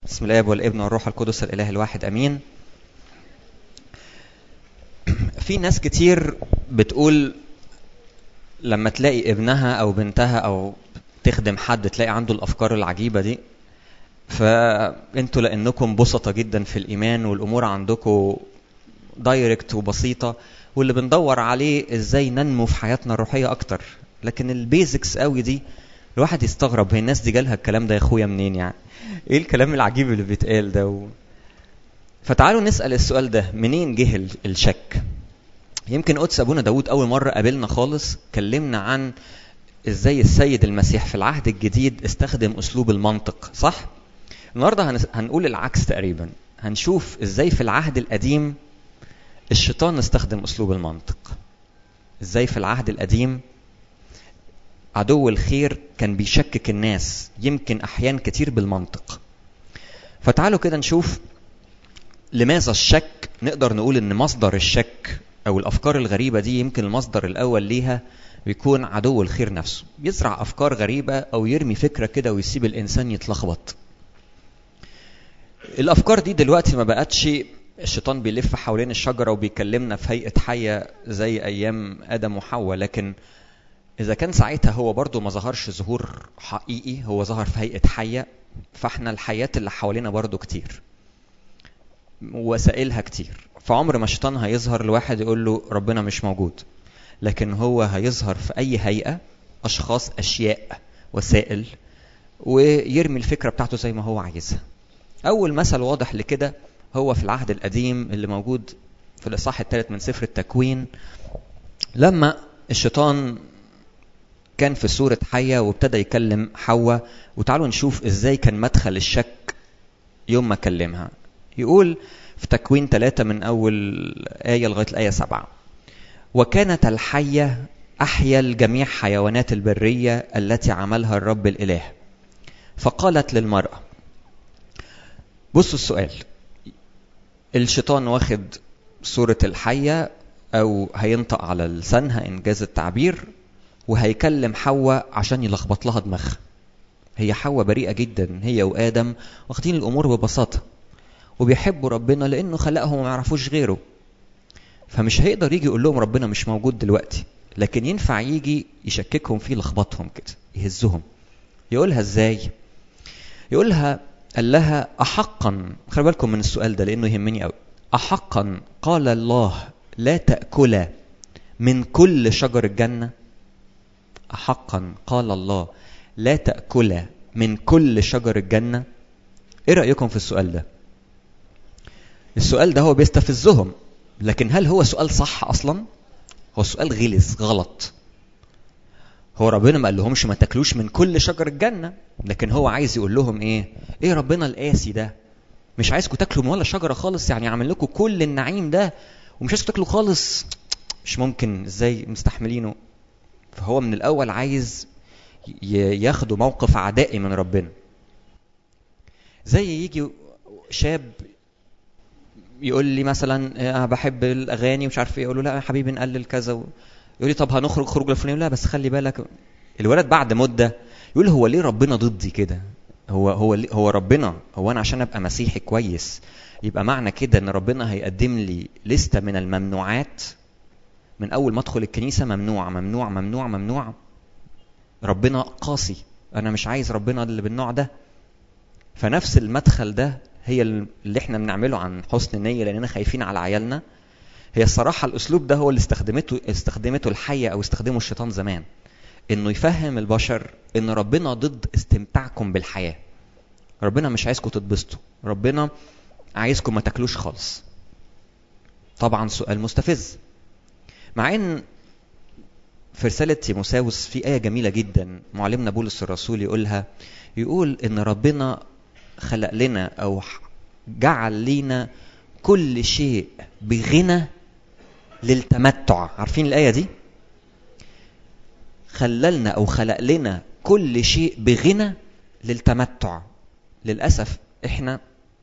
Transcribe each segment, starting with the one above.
بسم الله والابن والروح القدس الاله الواحد امين في ناس كتير بتقول لما تلاقي ابنها او بنتها او تخدم حد تلاقي عنده الافكار العجيبه دي فانتوا لانكم بسطة جدا في الايمان والامور عندكم دايركت وبسيطه واللي بندور عليه ازاي ننمو في حياتنا الروحيه اكتر لكن البيزكس قوي دي الواحد يستغرب هي الناس دي جالها الكلام ده يا اخويا منين يعني ايه الكلام العجيب اللي بيتقال ده و... فتعالوا نسال السؤال ده منين جه الشك يمكن قدس ابونا داود اول مره قابلنا خالص كلمنا عن ازاي السيد المسيح في العهد الجديد استخدم اسلوب المنطق صح النهارده هن... هنقول العكس تقريبا هنشوف ازاي في العهد القديم الشيطان استخدم اسلوب المنطق ازاي في العهد القديم عدو الخير كان بيشكك الناس يمكن احيان كتير بالمنطق فتعالوا كده نشوف لماذا الشك نقدر نقول ان مصدر الشك او الافكار الغريبه دي يمكن المصدر الاول ليها بيكون عدو الخير نفسه يزرع افكار غريبه او يرمي فكره كده ويسيب الانسان يتلخبط الافكار دي دلوقتي ما بقتش الشيطان بيلف حوالين الشجره وبيكلمنا في هيئه حيه زي ايام ادم وحواء لكن إذا كان ساعتها هو برضه ما ظهرش ظهور حقيقي هو ظهر في هيئة حية فاحنا الحياة اللي حوالينا برضه كتير وسائلها كتير فعمر ما الشيطان هيظهر لواحد يقول له ربنا مش موجود لكن هو هيظهر في أي هيئة أشخاص أشياء وسائل ويرمي الفكرة بتاعته زي ما هو عايزها أول مثل واضح لكده هو في العهد القديم اللي موجود في الإصحاح الثالث من سفر التكوين لما الشيطان كان في صورة حية وابتدى يكلم حواء وتعالوا نشوف ازاي كان مدخل الشك يوم ما كلمها يقول في تكوين ثلاثة من أول آية لغاية الآية سبعة وكانت الحية أحيا الجميع حيوانات البرية التي عملها الرب الإله فقالت للمرأة بصوا السؤال الشيطان واخد صورة الحية أو هينطق على لسانها إنجاز التعبير وهيكلم حواء عشان يلخبط لها دماغها هي حواء بريئة جدا هي وآدم واخدين الأمور ببساطة وبيحبوا ربنا لأنه خلقهم وما يعرفوش غيره فمش هيقدر يجي يقول لهم ربنا مش موجود دلوقتي لكن ينفع يجي يشككهم فيه لخبطهم كده يهزهم يقولها ازاي يقولها قال لها أحقا خلي بالكم من السؤال ده لأنه يهمني قوي أحقا قال الله لا تأكلا من كل شجر الجنة حقا قال الله لا تأكلا من كل شجر الجنة ايه رأيكم في السؤال ده السؤال ده هو بيستفزهم لكن هل هو سؤال صح اصلا هو سؤال غلس غلط هو ربنا ما قال لهمش ما تاكلوش من كل شجر الجنة لكن هو عايز يقول لهم ايه ايه ربنا القاسي ده مش عايزكم تاكلوا من ولا شجرة خالص يعني عامل لكم كل النعيم ده ومش عايزكم تاكلوا خالص مش ممكن ازاي مستحملينه فهو من الاول عايز ياخدوا موقف عدائي من ربنا زي يجي شاب يقول لي مثلا انا بحب الاغاني ومش عارف ايه يقول له لا يا حبيبي نقلل كذا يقول لي طب هنخرج خروج الفلاني لا بس خلي بالك الولد بعد مده يقول هو ليه ربنا ضدي كده هو هو هو ربنا هو انا عشان ابقى مسيحي كويس يبقى معنى كده ان ربنا هيقدم لي لستة من الممنوعات من اول ما ادخل الكنيسه ممنوع ممنوع ممنوع ممنوع ربنا قاسي انا مش عايز ربنا اللي بالنوع ده فنفس المدخل ده هي اللي احنا بنعمله عن حسن النيه لاننا خايفين على عيالنا هي الصراحه الاسلوب ده هو اللي استخدمته استخدمته الحيه او استخدمه الشيطان زمان انه يفهم البشر ان ربنا ضد استمتاعكم بالحياه ربنا مش عايزكم تتبسطوا ربنا عايزكم ما تاكلوش خالص طبعا سؤال مستفز مع ان في رسالة تيموساوس في آية جميلة جدا معلمنا بولس الرسول يقولها يقول إن ربنا خلق لنا أو جعل لنا كل شيء بغنى للتمتع عارفين الآية دي؟ خللنا أو خلق لنا كل شيء بغنى للتمتع للأسف إحنا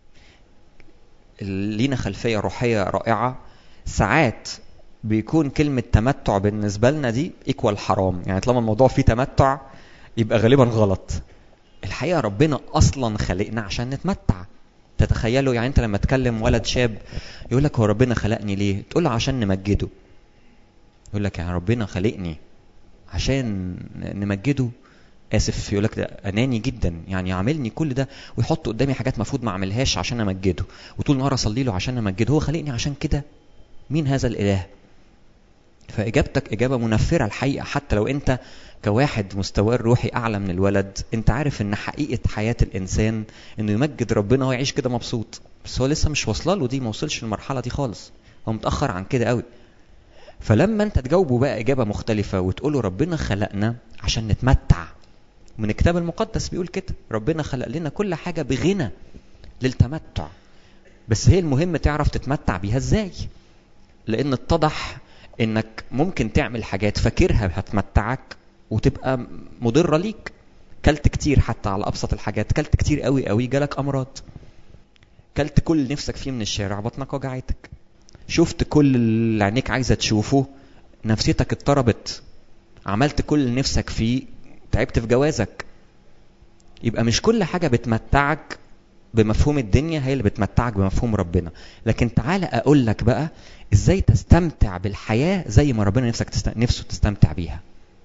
لينا خلفية روحية رائعة ساعات بيكون كلمة تمتع بالنسبة لنا دي ايكوال حرام يعني طالما الموضوع فيه تمتع يبقى غالبا غلط الحقيقه ربنا اصلا خلقنا عشان نتمتع تتخيلوا يعني انت لما تكلم ولد شاب يقول لك هو ربنا خلقني ليه تقول له عشان نمجده يقول لك يعني ربنا خلقني عشان نمجده اسف يقول لك ده اناني جدا يعني عاملني كل ده ويحط قدامي حاجات المفروض ما اعملهاش عشان امجده وطول النهار اصلي له عشان امجده هو خلقني عشان كده مين هذا الاله فاجابتك اجابه منفره الحقيقه حتى لو انت كواحد مستواه الروحي اعلى من الولد انت عارف ان حقيقه حياه الانسان انه يمجد ربنا ويعيش كده مبسوط بس هو لسه مش واصله له دي ما وصلش للمرحله دي خالص هو متاخر عن كده قوي فلما انت تجاوبه بقى اجابه مختلفه وتقوله ربنا خلقنا عشان نتمتع من الكتاب المقدس بيقول كده ربنا خلق لنا كل حاجه بغنى للتمتع بس هي المهم تعرف تتمتع بيها ازاي لان اتضح انك ممكن تعمل حاجات فاكرها هتمتعك وتبقى مضره ليك كلت كتير حتى على ابسط الحاجات كلت كتير قوي قوي جالك امراض كلت كل اللي نفسك فيه من الشارع بطنك وجعتك شفت كل اللي عينيك عايزه تشوفه نفسيتك اضطربت عملت كل اللي نفسك فيه تعبت في جوازك يبقى مش كل حاجه بتمتعك بمفهوم الدنيا هي اللي بتمتعك بمفهوم ربنا لكن تعالى اقول لك بقى ازاي تستمتع بالحياه زي ما ربنا نفسك تست... نفسه تستمتع بيها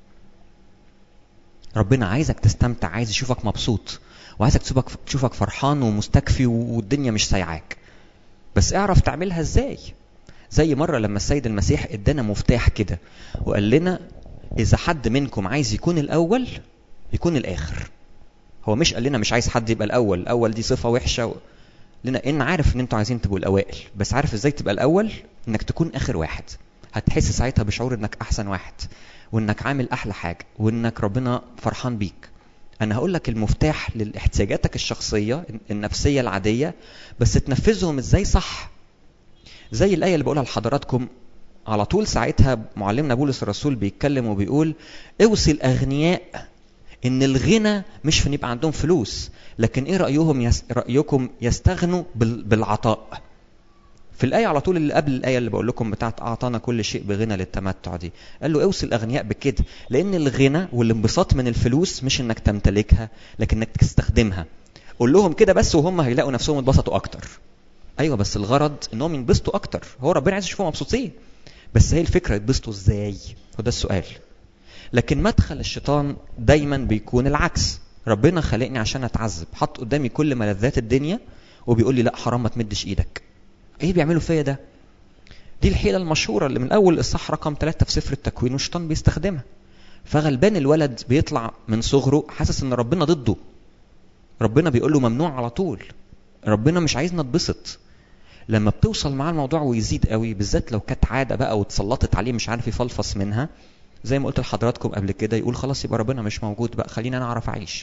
ربنا عايزك تستمتع عايز يشوفك مبسوط وعايزك تشوفك تشوفك فرحان ومستكفي والدنيا مش سايعاك بس اعرف تعملها ازاي زي مرة لما السيد المسيح ادانا مفتاح كده وقال لنا إذا حد منكم عايز يكون الأول يكون الآخر هو مش قال لنا مش عايز حد يبقى الأول الأول دي صفة وحشة و... لنا إن عارف إن أنتوا عايزين تبقوا الأوائل بس عارف إزاي تبقى الأول إنك تكون آخر واحد هتحس ساعتها بشعور إنك أحسن واحد وإنك عامل أحلى حاجة وإنك ربنا فرحان بيك أنا هقول لك المفتاح للاحتياجاتك الشخصية النفسية العادية بس تنفذهم إزاي صح زي الآية اللي بقولها لحضراتكم على طول ساعتها معلمنا بولس الرسول بيتكلم وبيقول اوصي الاغنياء ان الغنى مش في ان يبقى عندهم فلوس لكن ايه رايهم يس... رايكم يستغنوا بال... بالعطاء في الآية على طول اللي قبل الآية اللي بقول لكم بتاعت أعطانا كل شيء بغنى للتمتع دي قال له اوصي الأغنياء بكده لأن الغنى والانبساط من الفلوس مش إنك تمتلكها لكن إنك تستخدمها قول لهم كده بس وهم هيلاقوا نفسهم اتبسطوا أكتر أيوة بس الغرض إنهم ينبسطوا أكتر هو ربنا عايز يشوفهم مبسوطين بس هي الفكرة يتبسطوا ازاي هو ده السؤال لكن مدخل الشيطان دايما بيكون العكس ربنا خلقني عشان اتعذب حط قدامي كل ملذات الدنيا وبيقول لي لا حرام ما تمدش ايدك ايه بيعملوا فيا ده دي الحيلة المشهورة اللي من أول الإصحاح رقم ثلاثة في سفر التكوين والشيطان بيستخدمها فغلبان الولد بيطلع من صغره حاسس إن ربنا ضده ربنا بيقول له ممنوع على طول ربنا مش عايزنا نتبسط لما بتوصل معاه الموضوع ويزيد قوي بالذات لو كانت عاده بقى واتسلطت عليه مش عارف يفلفص منها زي ما قلت لحضراتكم قبل كده يقول خلاص يبقى ربنا مش موجود بقى خلينا انا اعرف اعيش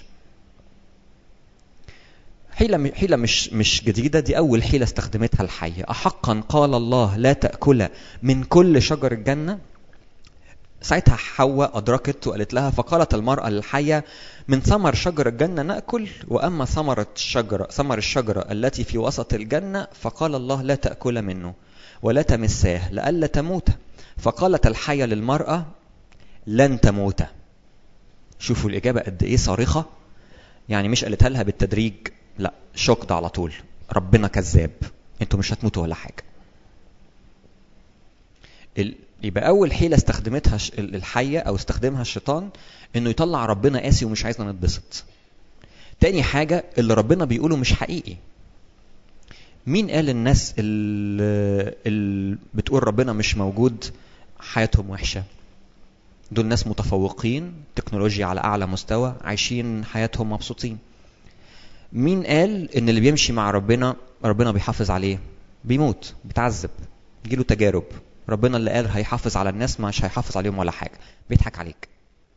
حيلة حيلة مش مش جديدة دي أول حيلة استخدمتها الحية أحقا قال الله لا تأكل من كل شجر الجنة ساعتها حواء أدركت وقالت لها فقالت المرأة للحية من ثمر شجر الجنة نأكل وأما ثمرة الشجرة ثمر الشجرة التي في وسط الجنة فقال الله لا تأكل منه ولا تمساه لئلا تموت فقالت الحية للمرأة لن تموت شوفوا الإجابة قد إيه صارخة يعني مش قالتها لها بالتدريج لا شوكد على طول ربنا كذاب انتوا مش هتموتوا ولا حاجة يبقى اول حيله استخدمتها الحيه او استخدمها الشيطان انه يطلع ربنا قاسي ومش عايزنا نتبسط تاني حاجه اللي ربنا بيقوله مش حقيقي مين قال الناس اللي, اللي بتقول ربنا مش موجود حياتهم وحشه دول ناس متفوقين تكنولوجيا على اعلى مستوى عايشين حياتهم مبسوطين مين قال ان اللي بيمشي مع ربنا ربنا بيحافظ عليه بيموت بيتعذب يجيله تجارب ربنا اللي قال هيحافظ على الناس مش هيحافظ عليهم ولا حاجه بيضحك عليك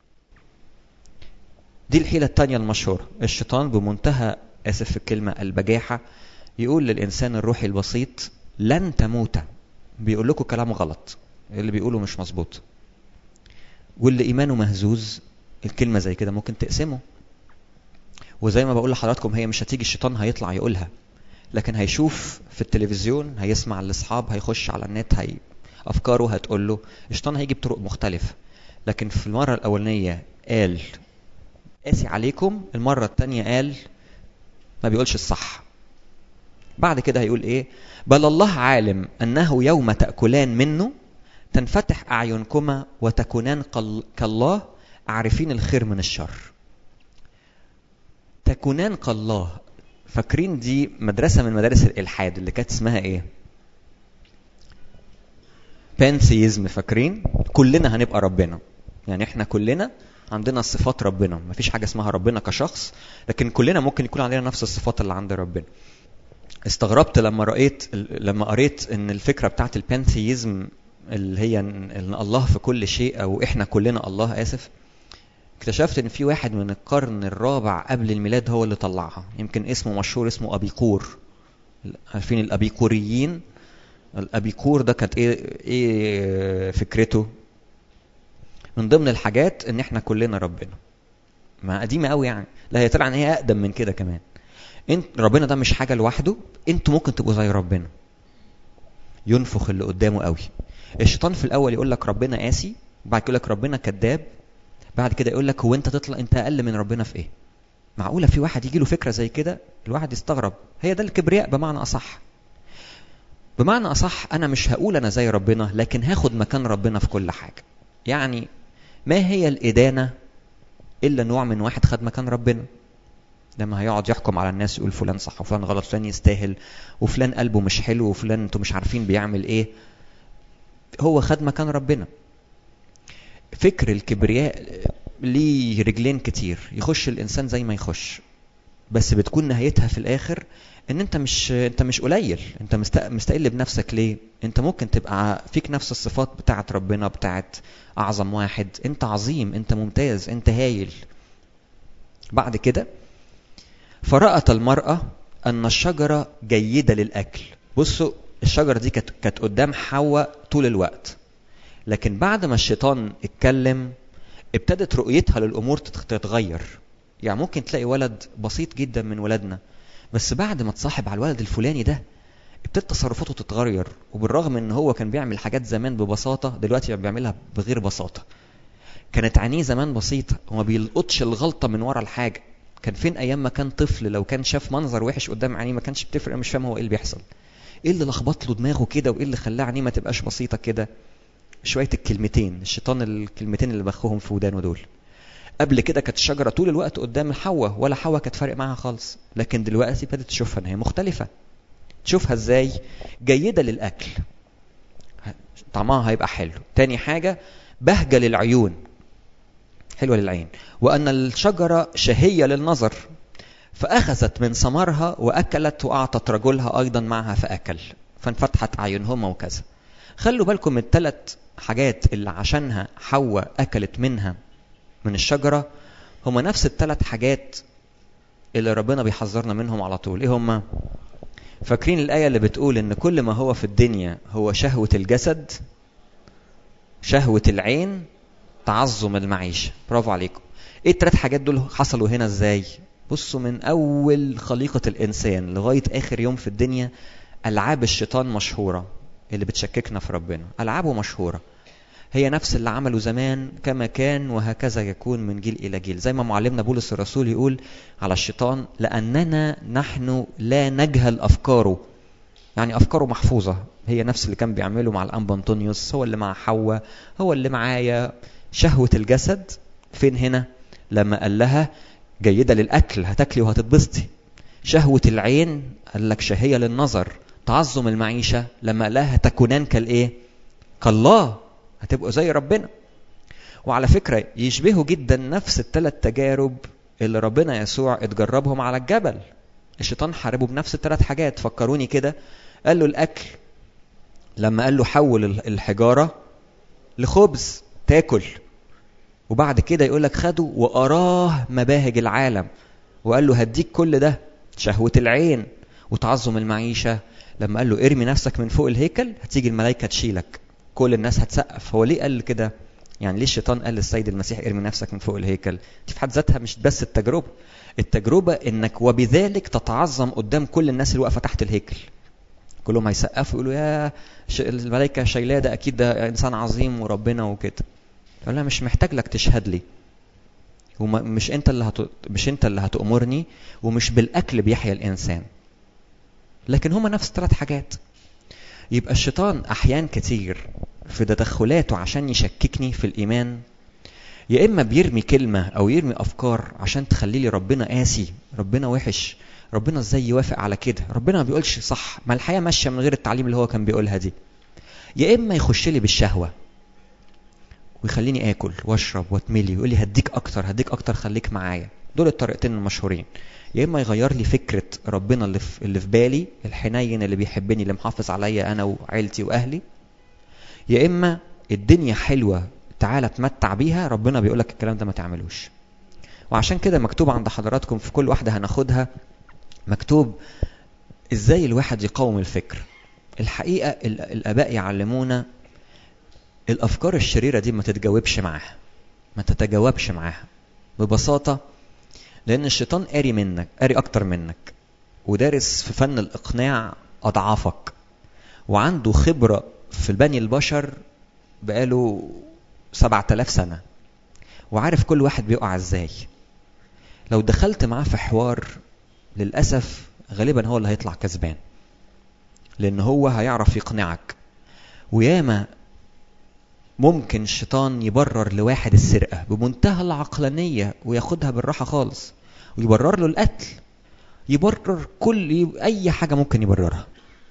دي الحيلة التانية المشهورة الشيطان بمنتهى آسف في الكلمة البجاحة يقول للإنسان الروحي البسيط لن تموت بيقول لكم كلام غلط اللي بيقوله مش مظبوط واللي إيمانه مهزوز الكلمة زي كده ممكن تقسمه وزي ما بقول لحضراتكم هي مش هتيجي الشيطان هيطلع يقولها لكن هيشوف في التلفزيون هيسمع الاصحاب هيخش على النت هي افكاره هتقول له الشيطان هيجي بطرق مختلفه لكن في المره الاولانيه قال قاسي عليكم المرة التانية قال ما بيقولش الصح بعد كده هيقول ايه بل الله عالم انه يوم تأكلان منه تنفتح اعينكما وتكونان كالله عارفين الخير من الشر تكونان كالله فاكرين دي مدرسة من مدارس الإلحاد اللي كانت اسمها إيه؟ بانثيزم فاكرين؟ كلنا هنبقى ربنا يعني إحنا كلنا عندنا صفات ربنا مفيش حاجة اسمها ربنا كشخص لكن كلنا ممكن يكون عندنا نفس الصفات اللي عند ربنا استغربت لما رأيت لما قريت ان الفكرة بتاعت البانثيزم اللي هي ان الله في كل شيء او احنا كلنا الله اسف اكتشفت ان في واحد من القرن الرابع قبل الميلاد هو اللي طلعها يمكن اسمه مشهور اسمه ابيقور عارفين الابيقوريين الابيقور ده كانت ايه ايه فكرته من ضمن الحاجات ان احنا كلنا ربنا ما قديمه قوي يعني لا هي طلع ان هي اقدم من كده كمان انت ربنا ده مش حاجه لوحده انتوا ممكن تبقوا زي ربنا ينفخ اللي قدامه قوي الشيطان في الاول يقول لك ربنا قاسي بعد كده يقول لك ربنا كذاب بعد كده يقول لك هو انت تطلع انت اقل من ربنا في ايه معقوله في واحد يجي له فكره زي كده الواحد يستغرب هي ده الكبرياء بمعنى اصح بمعنى اصح انا مش هقول انا زي ربنا لكن هاخد مكان ربنا في كل حاجه يعني ما هي الادانه الا نوع من واحد خد مكان ربنا لما هيقعد يحكم على الناس يقول فلان صح وفلان غلط فلان يستاهل وفلان قلبه مش حلو وفلان انتوا مش عارفين بيعمل ايه هو خد مكان ربنا فكر الكبرياء ليه رجلين كتير يخش الانسان زي ما يخش بس بتكون نهايتها في الاخر ان انت مش انت مش قليل انت مستقل بنفسك ليه انت ممكن تبقى فيك نفس الصفات بتاعه ربنا بتاعه اعظم واحد انت عظيم انت ممتاز انت هايل بعد كده فرأت المرأة أن الشجرة جيدة للأكل بصوا الشجرة دي كانت كانت قدام حواء طول الوقت لكن بعد ما الشيطان اتكلم ابتدت رؤيتها للأمور تتغير يعني ممكن تلاقي ولد بسيط جدا من ولادنا بس بعد ما تصاحب على الولد الفلاني ده ابتدت تصرفاته تتغير وبالرغم ان هو كان بيعمل حاجات زمان ببساطة دلوقتي بيعملها بغير بساطة كانت عينيه زمان بسيطة وما بيلقطش الغلطة من ورا الحاجة كان فين ايام ما كان طفل لو كان شاف منظر وحش قدام عينيه ما كانش بتفرق مش فاهم هو ايه اللي بيحصل ايه اللي لخبط له دماغه كده وايه اللي خلاه عينيه ما تبقاش بسيطه كده شويه الكلمتين الشيطان الكلمتين اللي بخهم في ودانه دول قبل كده كانت الشجره طول الوقت قدام حواء ولا حواء كانت فارق معاها خالص لكن دلوقتي ابتدت تشوفها ان هي مختلفه تشوفها ازاي جيده للاكل طعمها هيبقى حلو تاني حاجه بهجه للعيون حلوة للعين وأن الشجرة شهية للنظر فأخذت من ثمرها وأكلت وأعطت رجلها أيضا معها فأكل فانفتحت أعينهما وكذا خلوا بالكم من الثلاث حاجات اللي عشانها حواء أكلت منها من الشجرة هما نفس الثلاث حاجات اللي ربنا بيحذرنا منهم على طول ايه هما فاكرين الآية اللي بتقول إن كل ما هو في الدنيا هو شهوة الجسد شهوة العين تعظم المعيشة برافو عليكم ايه الثلاث حاجات دول حصلوا هنا ازاي بصوا من اول خليقة الانسان لغاية اخر يوم في الدنيا العاب الشيطان مشهورة اللي بتشككنا في ربنا العابه مشهورة هي نفس اللي عمله زمان كما كان وهكذا يكون من جيل الى جيل زي ما معلمنا بولس الرسول يقول على الشيطان لاننا نحن لا نجهل افكاره يعني افكاره محفوظه هي نفس اللي كان بيعمله مع الانبا انطونيوس هو اللي مع حواء هو اللي معايا شهوة الجسد فين هنا لما قال لها جيدة للأكل هتاكلي وهتتبسطي شهوة العين قال لك شهية للنظر تعظم المعيشة لما قال لها تكونان كالإيه كالله هتبقوا زي ربنا وعلى فكرة يشبهوا جدا نفس الثلاث تجارب اللي ربنا يسوع اتجربهم على الجبل الشيطان حاربه بنفس الثلاث حاجات فكروني كده قال له الأكل لما قال له حول الحجارة لخبز تاكل وبعد كده يقول لك خده وأراه مباهج العالم وقال له هديك كل ده شهوة العين وتعظم المعيشة لما قال له ارمي نفسك من فوق الهيكل هتيجي الملائكة تشيلك كل الناس هتسقف هو ليه قال كده يعني ليه الشيطان قال للسيد المسيح ارمي نفسك من فوق الهيكل دي في حد ذاتها مش بس التجربة التجربة انك وبذلك تتعظم قدام كل الناس اللي واقفة تحت الهيكل كلهم هيسقفوا يقولوا يا الملائكة شايلاه ده أكيد ده إنسان عظيم وربنا وكده يقول لها مش محتاج لك تشهد لي ومش انت اللي هت... مش انت اللي هتأمرني ومش بالاكل بيحيا الانسان لكن هما نفس ثلاث حاجات يبقى الشيطان احيان كتير في تدخلاته عشان يشككني في الايمان يا اما بيرمي كلمه او يرمي افكار عشان تخلي لي ربنا قاسي ربنا وحش ربنا ازاي يوافق على كده ربنا ما بيقولش صح ما الحياه ماشيه من غير التعليم اللي هو كان بيقولها دي يا اما يخش لي بالشهوه ويخليني اكل واشرب واتملي ويقول لي هديك اكتر هديك اكتر خليك معايا دول الطريقتين المشهورين يا اما يغير لي فكره ربنا اللي في اللي في بالي الحنين اللي بيحبني اللي محافظ عليا انا وعيلتي واهلي يا اما الدنيا حلوه تعالى اتمتع بيها ربنا بيقول لك الكلام ده ما تعملوش وعشان كده مكتوب عند حضراتكم في كل واحده هناخدها مكتوب ازاي الواحد يقاوم الفكر الحقيقه الاباء يعلمونا الافكار الشريره دي ما تتجاوبش معاها ما تتجاوبش معاها ببساطه لان الشيطان قاري منك قاري اكتر منك ودارس في فن الاقناع اضعافك وعنده خبره في بني البشر بقاله سبعة آلاف سنة وعارف كل واحد بيقع ازاي لو دخلت معاه في حوار للأسف غالبا هو اللي هيطلع كسبان لأن هو هيعرف يقنعك وياما ممكن الشيطان يبرر لواحد السرقة بمنتهى العقلانية وياخدها بالراحة خالص ويبرر له القتل يبرر كل أي حاجة ممكن يبررها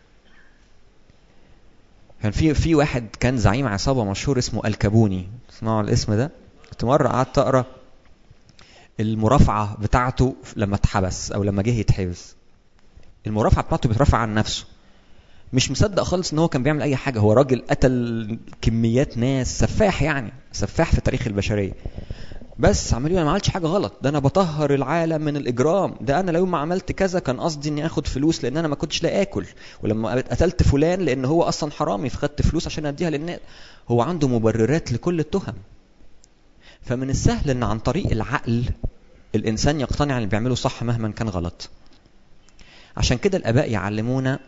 كان في في واحد كان زعيم عصابة مشهور اسمه الكابوني تسمعوا الاسم ده كنت مرة قعدت أقرأ المرافعة بتاعته لما اتحبس أو لما جه يتحبس المرافعة بتاعته بيترفع عن نفسه مش مصدق خالص ان هو كان بيعمل اي حاجه هو راجل قتل كميات ناس سفاح يعني سفاح في تاريخ البشريه بس عمال يقول انا ما عملتش حاجه غلط ده انا بطهر العالم من الاجرام ده انا لو ما عملت كذا كان قصدي اني اخد فلوس لان انا ما كنتش لا اكل ولما قتلت فلان لان هو اصلا حرامي فخدت فلوس عشان اديها للناس هو عنده مبررات لكل التهم فمن السهل ان عن طريق العقل الانسان يقتنع ان اللي بيعمله صح مهما كان غلط عشان كده الاباء يعلمونا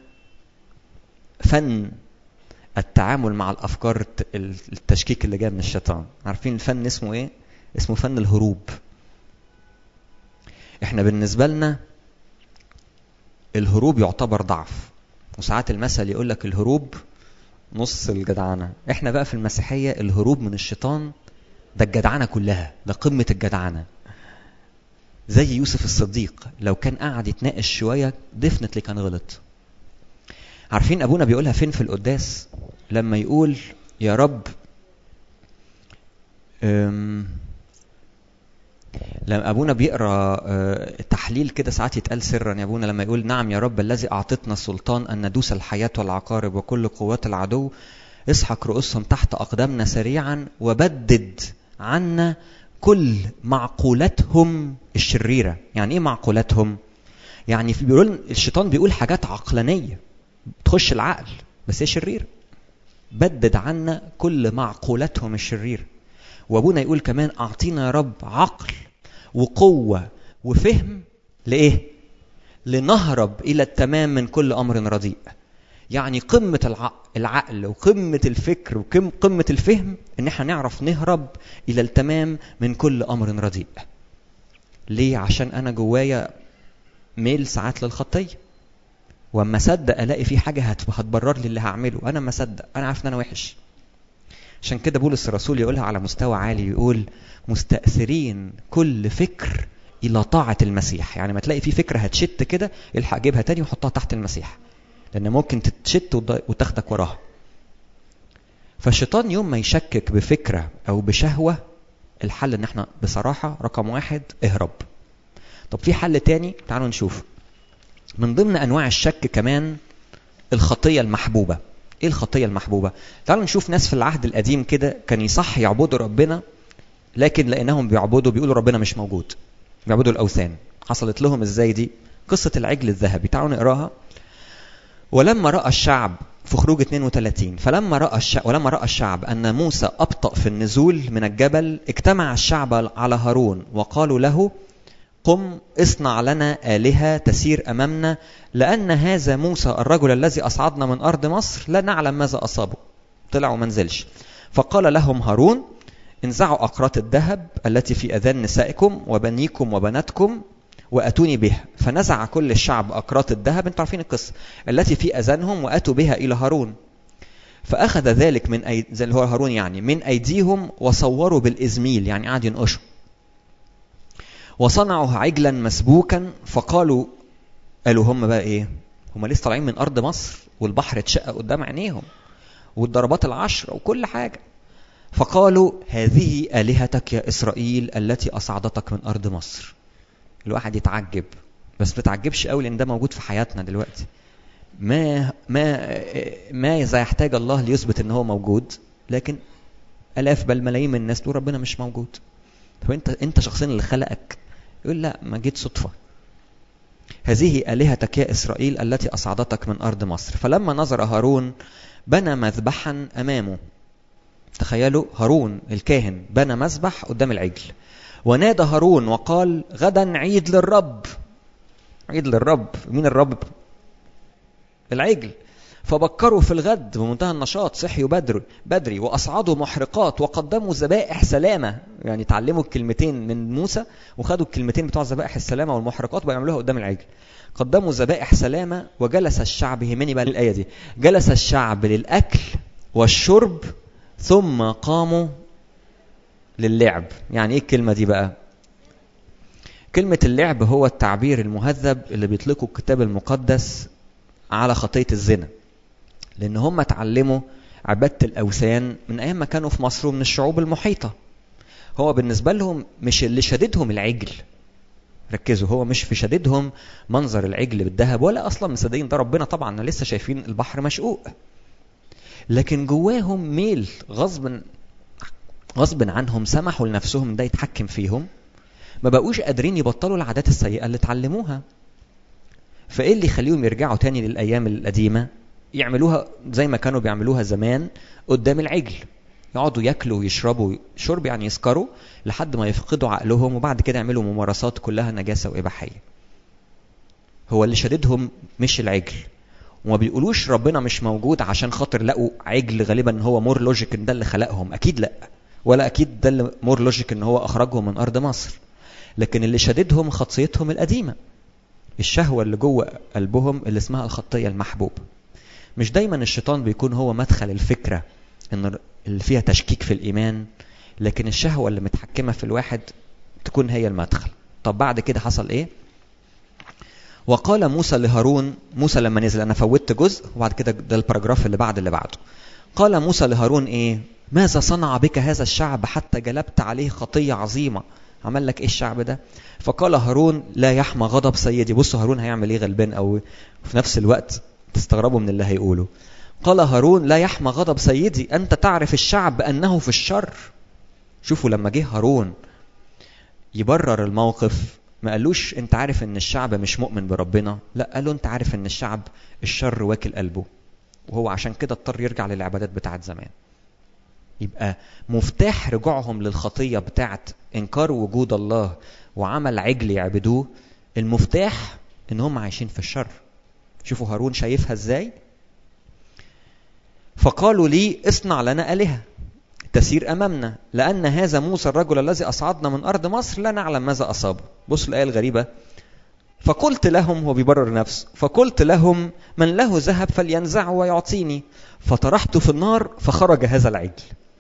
فن التعامل مع الافكار التشكيك اللي جايه من الشيطان عارفين الفن اسمه ايه اسمه فن الهروب احنا بالنسبه لنا الهروب يعتبر ضعف وساعات المثل يقول لك الهروب نص الجدعنه احنا بقى في المسيحيه الهروب من الشيطان ده الجدعنه كلها ده قمه الجدعنه زي يوسف الصديق لو كان قاعد يتناقش شويه ديفنتلي كان غلط عارفين ابونا بيقولها فين في القداس لما يقول يا رب لما ابونا بيقرا تحليل كده ساعات يتقال سرا يا ابونا لما يقول نعم يا رب الذي اعطتنا السلطان ان ندوس الحياه والعقارب وكل قوات العدو اسحق رؤوسهم تحت اقدامنا سريعا وبدد عنا كل معقولاتهم الشريره يعني ايه معقولاتهم يعني في بيقول الشيطان بيقول حاجات عقلانيه تخش العقل بس هي شريره بدد عنا كل معقولاتهم الشريره وابونا يقول كمان اعطينا يا رب عقل وقوه وفهم لايه لنهرب الى التمام من كل امر رديء يعني قمة العقل وقمة الفكر وقمة الفهم ان احنا نعرف نهرب الى التمام من كل امر رديء ليه عشان انا جوايا ميل ساعات للخطية واما اصدق الاقي في حاجة هتبرر لي اللي هعمله انا ما اصدق انا عارف ان انا وحش عشان كده بولس الرسول يقولها على مستوى عالي يقول مستأثرين كل فكر إلى طاعة المسيح يعني ما تلاقي في فكرة هتشت كده الحق جيبها تاني وحطها تحت المسيح لأن ممكن تتشت وتاخدك وراها فالشيطان يوم ما يشكك بفكرة أو بشهوة الحل إن احنا بصراحة رقم واحد اهرب طب في حل تاني تعالوا نشوف من ضمن أنواع الشك كمان الخطية المحبوبة ايه الخطيه المحبوبه تعالوا نشوف ناس في العهد القديم كده كان يصح يعبدوا ربنا لكن لانهم بيعبدوا بيقولوا ربنا مش موجود بيعبدوا الاوثان حصلت لهم ازاي دي قصه العجل الذهبي تعالوا نقراها ولما راى الشعب في خروج 32 فلما راى الشعب ولما راى الشعب ان موسى ابطا في النزول من الجبل اجتمع الشعب على هارون وقالوا له قم اصنع لنا آلهة تسير أمامنا لأن هذا موسى الرجل الذي أصعدنا من أرض مصر لا نعلم ماذا أصابه طلع وما نزلش فقال لهم هارون انزعوا أقراط الذهب التي في أذان نسائكم وبنيكم وبناتكم وأتوني بها فنزع كل الشعب أقراط الذهب انتوا عارفين القصة التي في أذانهم وأتوا بها إلى هارون فأخذ ذلك من أي... زي اللي هو هارون يعني من أيديهم وصوروا بالإزميل يعني قعد ينقشوا وصنعوا عجلا مسبوكا فقالوا قالوا هم بقى ايه هم لسه طالعين من ارض مصر والبحر اتشق قدام عينيهم والضربات العشر وكل حاجه فقالوا هذه الهتك يا اسرائيل التي اصعدتك من ارض مصر الواحد يتعجب بس ما تتعجبش قوي لان ده موجود في حياتنا دلوقتي ما ما ما اذا يحتاج الله ليثبت ان هو موجود لكن الاف بل ملايين من الناس تقول ربنا مش موجود طب انت انت شخصيا اللي خلقك يقول لا ما جيت صدفه هذه آلهتك يا إسرائيل التي أصعدتك من أرض مصر فلما نظر هارون بنى مذبحا أمامه تخيلوا هارون الكاهن بنى مذبح قدام العجل ونادى هارون وقال غدا عيد للرب عيد للرب مين الرب العجل فبكروا في الغد بمنتهى النشاط صحيوا بدر بدري واصعدوا محرقات وقدموا ذبائح سلامه يعني اتعلموا الكلمتين من موسى وخدوا الكلمتين بتوع ذبائح السلامه والمحرقات ويعملوها قدام العجل قدموا ذبائح سلامه وجلس الشعب يهمني بقى الايه دي جلس الشعب للاكل والشرب ثم قاموا للعب يعني ايه الكلمه دي بقى كلمه اللعب هو التعبير المهذب اللي بيطلقه الكتاب المقدس على خطيه الزنا لان هم اتعلموا عباده الاوثان من ايام ما كانوا في مصر ومن الشعوب المحيطه هو بالنسبه لهم مش اللي شددهم العجل ركزوا هو مش في شددهم منظر العجل بالذهب ولا اصلا مصدقين ده ربنا طبعا لسه شايفين البحر مشقوق لكن جواهم ميل غصب غصب عنهم سمحوا لنفسهم ده يتحكم فيهم ما بقوش قادرين يبطلوا العادات السيئه اللي اتعلموها فايه اللي يخليهم يرجعوا تاني للايام القديمه يعملوها زي ما كانوا بيعملوها زمان قدام العجل يقعدوا ياكلوا ويشربوا شرب يعني يسكروا لحد ما يفقدوا عقلهم وبعد كده يعملوا ممارسات كلها نجاسه واباحيه هو اللي شددهم مش العجل وما بيقولوش ربنا مش موجود عشان خاطر لقوا عجل غالبا هو مور لوجيك ان ده اللي خلقهم اكيد لا ولا اكيد ده اللي مور لوجيك ان هو اخرجهم من ارض مصر لكن اللي شددهم خطيتهم القديمه الشهوه اللي جوه قلبهم اللي اسمها الخطيه المحبوبه مش دايما الشيطان بيكون هو مدخل الفكره ان اللي فيها تشكيك في الايمان لكن الشهوه اللي متحكمه في الواحد تكون هي المدخل طب بعد كده حصل ايه وقال موسى لهارون موسى لما نزل انا فوتت جزء وبعد كده ده الباراجراف اللي بعد اللي بعده قال موسى لهارون ايه ماذا صنع بك هذا الشعب حتى جلبت عليه خطيه عظيمه عمل لك ايه الشعب ده فقال هارون لا يحمى غضب سيدي بصوا هارون هيعمل ايه غلبان قوي وفي نفس الوقت تستغربوا من اللي هيقوله قال هارون لا يحمى غضب سيدي انت تعرف الشعب انه في الشر شوفوا لما جه هارون يبرر الموقف ما قالوش انت عارف ان الشعب مش مؤمن بربنا لا قال له انت عارف ان الشعب الشر واكل قلبه وهو عشان كده اضطر يرجع للعبادات بتاعت زمان يبقى مفتاح رجوعهم للخطية بتاعت إنكار وجود الله وعمل عجل يعبدوه المفتاح إن هم عايشين في الشر شوفوا هارون شايفها إزاي فقالوا لي اصنع لنا آلهة تسير أمامنا لأن هذا موسى الرجل الذي أصعدنا من أرض مصر لا نعلم ماذا أصابه بص الآية الغريبة فقلت لهم هو بيبرر نفسه فقلت لهم من له ذهب فلينزعه ويعطيني فطرحت في النار فخرج هذا العجل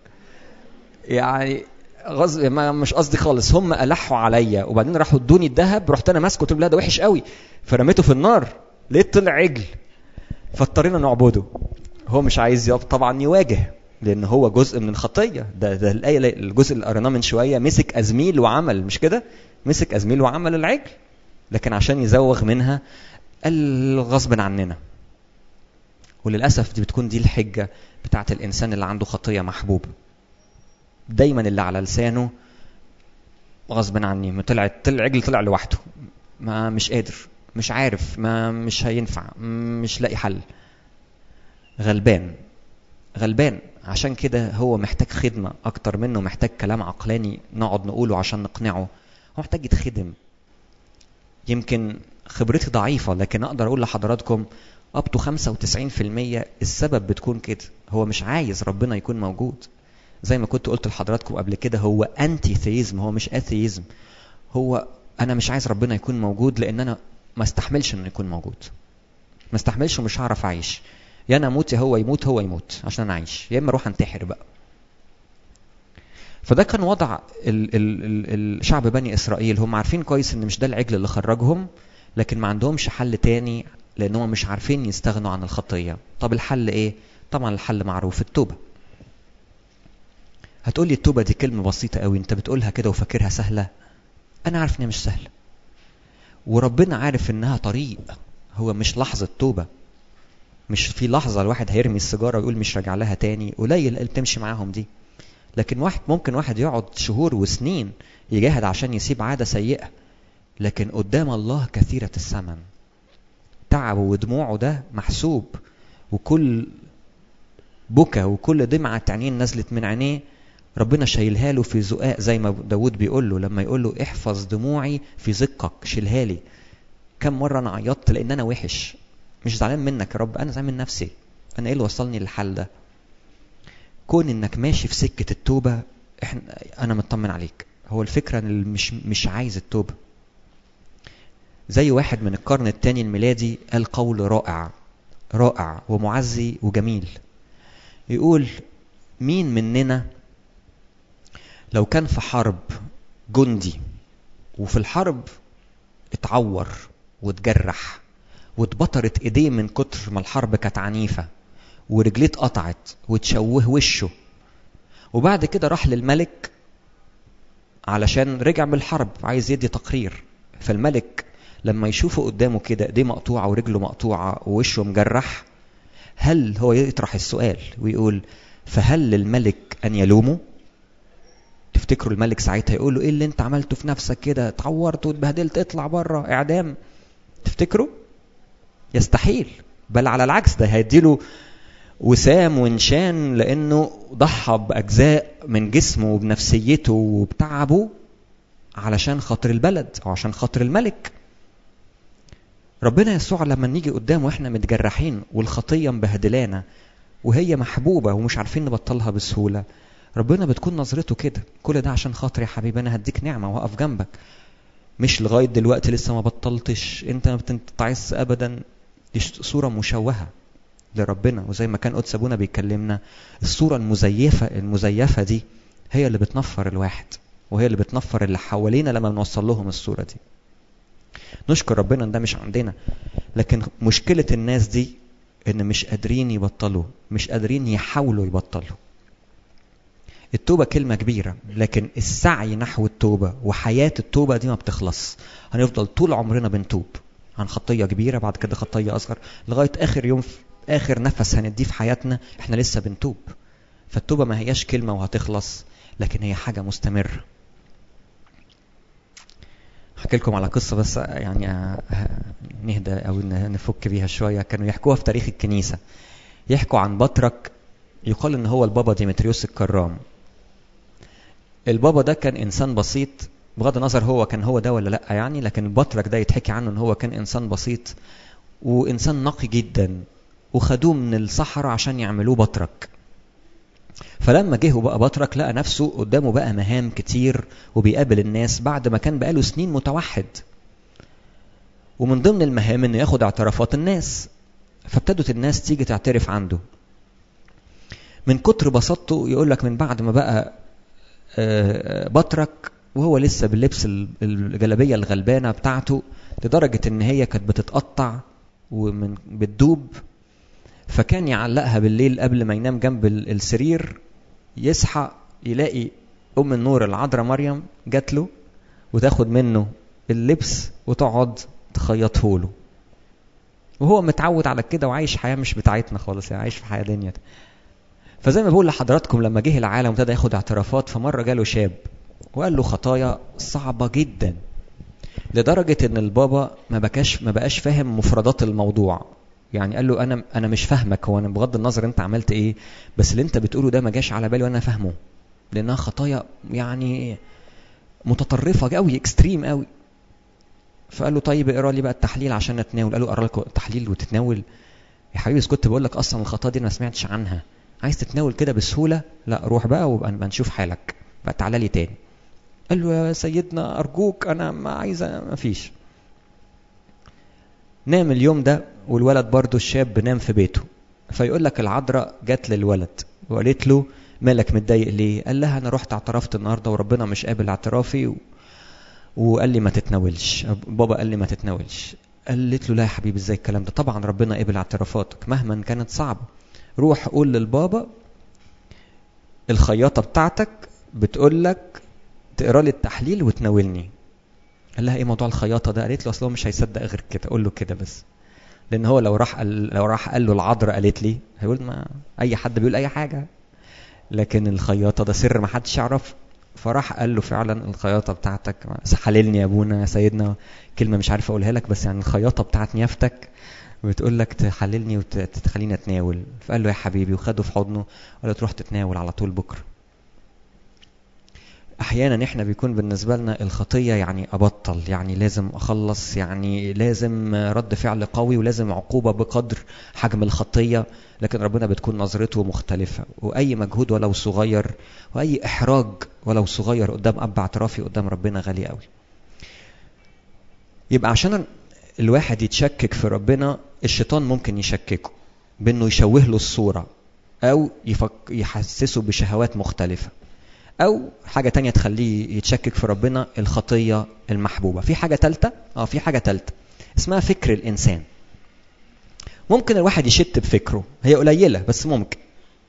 يعني غز... ما مش قصدي خالص هم ألحوا عليا وبعدين راحوا ادوني الذهب رحت انا ماسكه قلت لهم لا ده وحش قوي فرميته في النار لقيت طلع عجل فاضطرينا نعبده هو مش عايز يب... طبعا يواجه لان هو جزء من الخطيه ده ده الايه الجزء اللي قريناه من شويه مسك ازميل وعمل مش كده مسك ازميل وعمل العجل لكن عشان يزوغ منها قال غصب عننا وللاسف دي بتكون دي الحجه بتاعت الانسان اللي عنده خطيه محبوبه دايما اللي على لسانه غصب عني ما طلع العجل طلع لوحده ما مش قادر مش عارف ما مش هينفع مش لاقي حل غلبان غلبان عشان كده هو محتاج خدمة أكتر منه محتاج كلام عقلاني نقعد نقوله عشان نقنعه هو محتاج يتخدم يمكن خبرتي ضعيفة لكن أقدر أقول لحضراتكم أب تو 95% السبب بتكون كده هو مش عايز ربنا يكون موجود زي ما كنت قلت لحضراتكم قبل كده هو انتي ثيزم هو مش اثيزم هو انا مش عايز ربنا يكون موجود لان انا ما استحملش انه يكون موجود ما استحملش ومش هعرف اعيش يا انا اموت يا هو يموت هو يموت عشان انا اعيش يا اما اروح انتحر بقى فده كان وضع ال ال ال الشعب بني اسرائيل هم عارفين كويس ان مش ده العجل اللي خرجهم لكن ما عندهمش حل تاني لانهم مش عارفين يستغنوا عن الخطيه طب الحل ايه طبعا الحل معروف التوبه هتقولي التوبه دي كلمه بسيطه قوي انت بتقولها كده وفاكرها سهله انا عارف انها مش سهله وربنا عارف انها طريق هو مش لحظه توبه مش في لحظه الواحد هيرمي السيجاره ويقول مش راجع لها تاني قليل اللي بتمشي معاهم دي لكن واحد ممكن واحد يقعد شهور وسنين يجاهد عشان يسيب عاده سيئه لكن قدام الله كثيره الثمن تعبه ودموعه ده محسوب وكل بكى وكل دمعة عينين نزلت من عينيه ربنا شايلها له في زقاق زي ما داود بيقول له لما يقول له احفظ دموعي في زقك شيلها لي كم مرة أنا عيطت لأن أنا وحش مش زعلان منك يا رب أنا زعلان من نفسي أنا إيه اللي وصلني للحال ده كون إنك ماشي في سكة التوبة إحنا أنا مطمن عليك هو الفكرة إن مش مش عايز التوبة زي واحد من القرن الثاني الميلادي قال قول رائع رائع ومعزي وجميل يقول مين مننا لو كان في حرب جندي وفي الحرب اتعور واتجرح واتبطرت ايديه من كتر ما الحرب كانت عنيفة ورجليه اتقطعت وتشوه وشه وبعد كده راح للملك علشان رجع من الحرب عايز يدي تقرير فالملك لما يشوفه قدامه كده ايديه مقطوعة ورجله مقطوعة ووشه مجرح هل هو يطرح السؤال ويقول فهل للملك ان يلومه تفتكروا الملك ساعتها يقول له ايه اللي انت عملته في نفسك كده اتعورت واتبهدلت اطلع بره اعدام تفتكروا يستحيل بل على العكس ده هيديله وسام ونشان لانه ضحى باجزاء من جسمه وبنفسيته وبتعبه علشان خاطر البلد او عشان خاطر الملك ربنا يسوع لما نيجي قدامه واحنا متجرحين والخطيه مبهدلانا وهي محبوبه ومش عارفين نبطلها بسهوله ربنا بتكون نظرته كده كل ده عشان خاطر يا حبيبي انا هديك نعمه واقف جنبك مش لغايه دلوقتي لسه ما بطلتش انت ما بتنتعس ابدا دي صوره مشوهه لربنا وزي ما كان قدس ابونا بيكلمنا الصوره المزيفه المزيفه دي هي اللي بتنفر الواحد وهي اللي بتنفر اللي حوالينا لما بنوصل لهم الصوره دي نشكر ربنا ان ده مش عندنا لكن مشكله الناس دي ان مش قادرين يبطلوا مش قادرين يحاولوا يبطلوا التوبه كلمه كبيره لكن السعي نحو التوبه وحياه التوبه دي ما بتخلص هنفضل طول عمرنا بنتوب عن خطيه كبيره بعد كده خطيه اصغر لغايه اخر يوم في اخر نفس هنديه في حياتنا احنا لسه بنتوب فالتوبه ما هياش كلمه وهتخلص لكن هي حاجه مستمره احكي لكم على قصه بس يعني نهدى او نفك بيها شويه كانوا يحكوها في تاريخ الكنيسه يحكوا عن بطرك يقال ان هو البابا ديمتريوس الكرام البابا ده كان انسان بسيط بغض النظر هو كان هو ده ولا لا يعني لكن البطرك ده يتحكي عنه ان هو كان انسان بسيط وانسان نقي جدا وخدوه من الصحراء عشان يعملوه بطرك فلما جه وبقى بطرك لقى نفسه قدامه بقى مهام كتير وبيقابل الناس بعد ما كان بقاله سنين متوحد ومن ضمن المهام انه ياخد اعترافات الناس فابتدت الناس تيجي تعترف عنده من كتر بساطته يقول لك من بعد ما بقى بطرك وهو لسه باللبس الجلابيه الغلبانه بتاعته لدرجه ان هي كانت بتتقطع ومن بتدوب فكان يعلقها بالليل قبل ما ينام جنب السرير يصحى يلاقي ام النور العذراء مريم جات له وتاخد منه اللبس وتقعد تخيطه له وهو متعود على كده وعايش حياه مش بتاعتنا خالص يعني عايش في حياه دنيا فزي ما بقول لحضراتكم لما جه العالم وابتدى ياخد اعترافات فمره جاله شاب وقال له خطايا صعبه جدا لدرجه ان البابا ما بقاش ما بقاش فاهم مفردات الموضوع يعني قال له انا انا مش فاهمك هو انا بغض النظر انت عملت ايه بس اللي انت بتقوله ده ما جاش على بالي وانا فاهمه لانها خطايا يعني متطرفه قوي اكستريم قوي فقال له طيب اقرا لي بقى التحليل عشان نتناول قال له اقرا لك التحليل وتتناول يا حبيبي كنت بقول لك اصلا الخطايا دي انا ما سمعتش عنها عايز تتناول كده بسهوله لا روح بقى وبقى نشوف حالك بقى تعالى لي تاني قال له يا سيدنا ارجوك انا ما عايزه ما فيش نام اليوم ده والولد برضه الشاب نام في بيته فيقول لك العذراء جت للولد وقالت له مالك متضايق ليه؟ قال لها انا رحت اعترفت النهارده وربنا مش قابل اعترافي و... وقال لي ما تتناولش بابا قال لي ما تتناولش قالت له لا يا حبيبي ازاي الكلام ده طبعا ربنا قبل اعترافاتك مهما كانت صعبه روح قول للبابا الخياطه بتاعتك بتقول لك تقرا لي التحليل وتناولني قال لها ايه موضوع الخياطه ده قالت له اصل هو مش هيصدق غير كده قول له كده بس لان هو لو راح قال لو راح قال له العذراء قالت لي هيقول ما اي حد بيقول اي حاجه لكن الخياطه ده سر ما حدش يعرفه فراح قال له فعلا الخياطه بتاعتك حللني يا ابونا يا سيدنا كلمه مش عارف اقولها لك بس يعني الخياطه بتاعت نيافتك بتقول لك تحللني وتخليني اتناول فقال له يا حبيبي وخده في حضنه وقال له تروح تتناول على طول بكره احيانا احنا بيكون بالنسبه لنا الخطيه يعني ابطل يعني لازم اخلص يعني لازم رد فعل قوي ولازم عقوبه بقدر حجم الخطيه لكن ربنا بتكون نظرته مختلفه واي مجهود ولو صغير واي احراج ولو صغير قدام اب اعترافي قدام ربنا غالي قوي يبقى عشان الواحد يتشكك في ربنا الشيطان ممكن يشككه بانه يشوه له الصوره او يفك يحسسه بشهوات مختلفه او حاجه تانية تخليه يتشكك في ربنا الخطيه المحبوبه في حاجه ثالثه اه في حاجه ثالثه اسمها فكر الانسان ممكن الواحد يشت بفكره هي قليله بس ممكن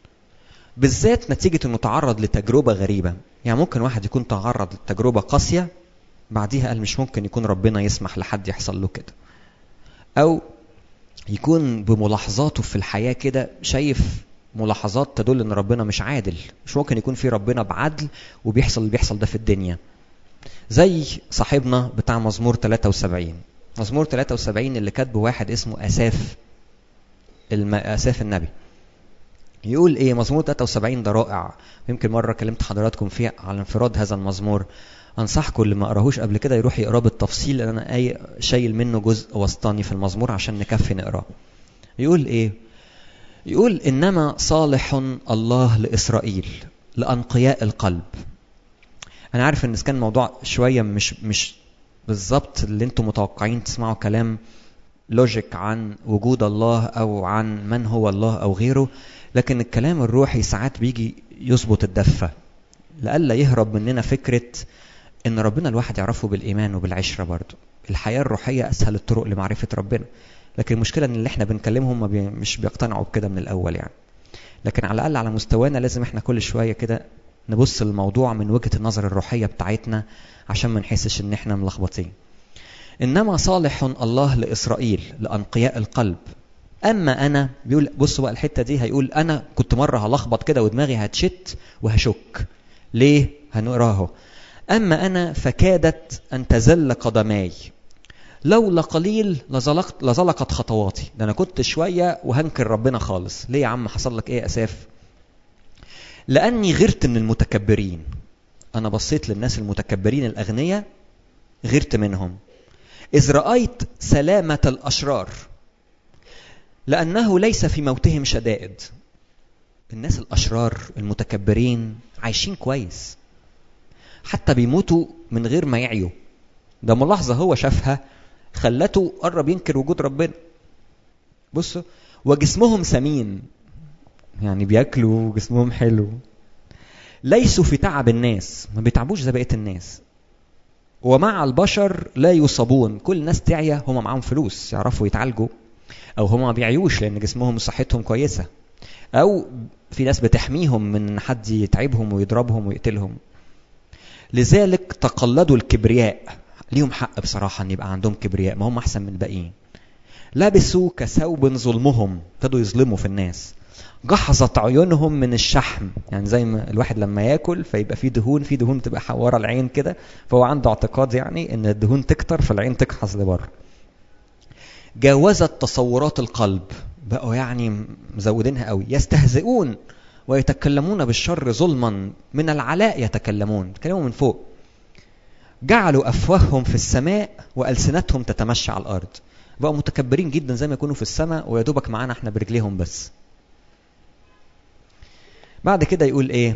بالذات نتيجه انه تعرض لتجربه غريبه يعني ممكن واحد يكون تعرض لتجربه قاسيه بعديها قال مش ممكن يكون ربنا يسمح لحد يحصل له كده او يكون بملاحظاته في الحياه كده شايف ملاحظات تدل ان ربنا مش عادل مش ممكن يكون في ربنا بعدل وبيحصل اللي بيحصل ده في الدنيا زي صاحبنا بتاع مزمور 73 مزمور 73 اللي كاتبه واحد اسمه اساف الم... اساف النبي يقول ايه مزمور 73 ده رائع يمكن مره كلمت حضراتكم فيه على انفراد هذا المزمور انصحكم اللي ما قراهوش قبل كده يروح يقراه بالتفصيل لان انا اي شايل منه جزء وسطاني في المزمور عشان نكفي نقراه يقول ايه يقول انما صالح الله لاسرائيل لانقياء القلب انا عارف ان كان موضوع شويه مش مش بالظبط اللي انتم متوقعين تسمعوا كلام لوجيك عن وجود الله او عن من هو الله او غيره لكن الكلام الروحي ساعات بيجي يظبط الدفه لئلا يهرب مننا فكره ان ربنا الواحد يعرفه بالايمان وبالعشره برضه الحياه الروحيه اسهل الطرق لمعرفه ربنا لكن المشكله ان اللي احنا بنكلمهم ما بي مش بيقتنعوا بكده من الاول يعني لكن على الاقل على مستوانا لازم احنا كل شويه كده نبص للموضوع من وجهه النظر الروحيه بتاعتنا عشان ما نحسش ان احنا ملخبطين انما صالح الله لاسرائيل لانقياء القلب اما انا بيقول بصوا بقى الحته دي هيقول انا كنت مره هلخبط كده ودماغي هتشت وهشك ليه هنقراها اما انا فكادت ان تزل قدماي لولا قليل لزلقت لزلقت خطواتي ده انا كنت شويه وهنكر ربنا خالص ليه يا عم حصل لك ايه اساف لاني غرت من المتكبرين انا بصيت للناس المتكبرين الاغنياء غرت منهم اذ رايت سلامه الاشرار لانه ليس في موتهم شدائد الناس الاشرار المتكبرين عايشين كويس حتى بيموتوا من غير ما يعيوا ده ملاحظه هو شافها خلته قرب ينكر وجود ربنا بصوا وجسمهم سمين يعني بياكلوا جسمهم حلو ليسوا في تعب الناس ما بيتعبوش زي بقيه الناس ومع البشر لا يصابون كل الناس تعيا هم معاهم فلوس يعرفوا يتعالجوا او هم ما بيعيوش لان جسمهم وصحتهم كويسه او في ناس بتحميهم من ان حد يتعبهم ويضربهم ويقتلهم لذلك تقلدوا الكبرياء ليهم حق بصراحة أن يبقى عندهم كبرياء ما هم أحسن من الباقيين لبسوا كثوب ظلمهم ابتدوا يظلموا في الناس جحظت عيونهم من الشحم يعني زي ما الواحد لما ياكل فيبقى فيه دهون في دهون تبقى ورا العين كده فهو عنده اعتقاد يعني ان الدهون تكتر فالعين تكحظ لبره جاوزت تصورات القلب بقوا يعني مزودينها قوي يستهزئون ويتكلمون بالشر ظلما من العلاء يتكلمون يتكلموا من فوق جعلوا افواههم في السماء والسنتهم تتمشى على الارض بقوا متكبرين جدا زي ما يكونوا في السماء ويا دوبك معانا احنا برجليهم بس بعد كده يقول ايه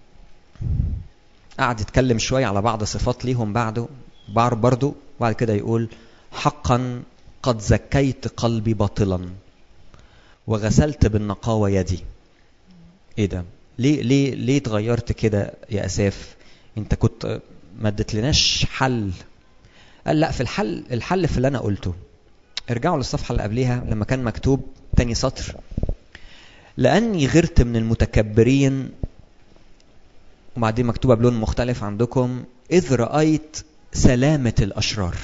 قعد يتكلم شوية على بعض صفات ليهم بعده بار برضو بعد كده يقول حقا قد زكيت قلبي باطلا وغسلت بالنقاوة يدي ايه ده ليه ليه ليه اتغيرت كده يا اساف انت كنت ما اديتلناش حل قال لا في الحل الحل في اللي انا قلته ارجعوا للصفحه اللي قبليها لما كان مكتوب تاني سطر لاني غرت من المتكبرين وبعدين مكتوبه بلون مختلف عندكم اذ رايت سلامه الاشرار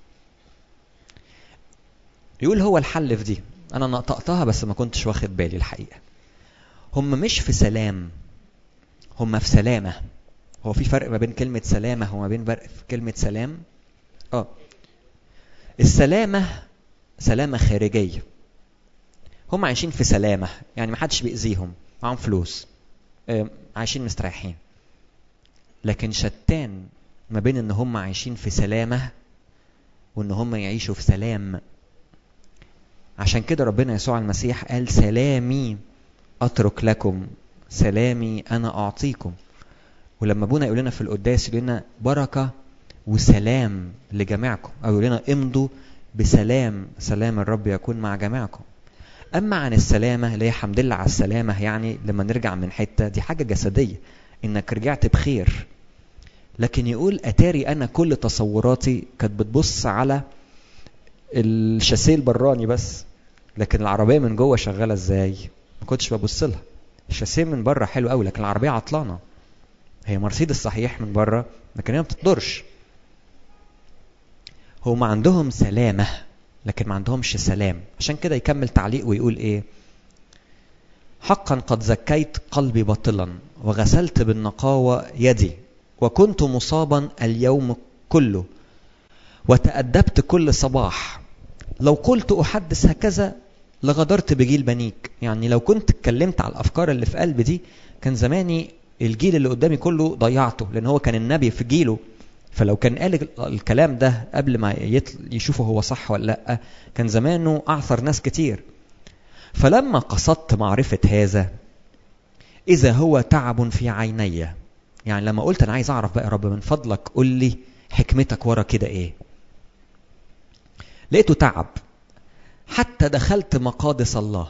يقول هو الحل في دي انا نطقتها بس ما كنتش واخد بالي الحقيقه هم مش في سلام هم في سلامه هو في فرق ما بين كلمه سلامه وما بين فرق في كلمه سلام اه السلامه سلامه خارجيه هم عايشين في سلامه يعني ما حدش بيأذيهم معاهم فلوس آه، عايشين مستريحين لكن شتان ما بين ان هم عايشين في سلامه وان هم يعيشوا في سلام عشان كده ربنا يسوع المسيح قال سلامي اترك لكم سلامي انا اعطيكم ولما ابونا يقول لنا في القداس يقول لنا بركه وسلام لجميعكم او يقول لنا امضوا بسلام سلام الرب يكون مع جميعكم اما عن السلامه اللي هي حمد لله على السلامه يعني لما نرجع من حته دي حاجه جسديه انك رجعت بخير لكن يقول اتاري انا كل تصوراتي كانت بتبص على الشاسيه البراني بس لكن العربيه من جوه شغاله ازاي ما كنتش ببص لها الشاسيه من بره حلو قوي لكن العربيه عطلانه هي مرسيدس صحيح من بره لكن هي ما بتقدرش هم عندهم سلامه لكن ما عندهمش سلام عشان كده يكمل تعليق ويقول ايه حقا قد زكيت قلبي باطلا وغسلت بالنقاوة يدي وكنت مصابا اليوم كله وتأدبت كل صباح لو قلت أحدث هكذا لغدرت بجيل بنيك يعني لو كنت اتكلمت على الأفكار اللي في قلبي دي كان زماني الجيل اللي قدامي كله ضيعته لأن هو كان النبي في جيله فلو كان قال الكلام ده قبل ما يشوفه هو صح ولا لا كان زمانه أعثر ناس كتير فلما قصدت معرفة هذا إذا هو تعب في عيني يعني لما قلت أنا عايز أعرف بقى يا رب من فضلك قل لي حكمتك ورا كده إيه لقيته تعب حتى دخلت مقادس الله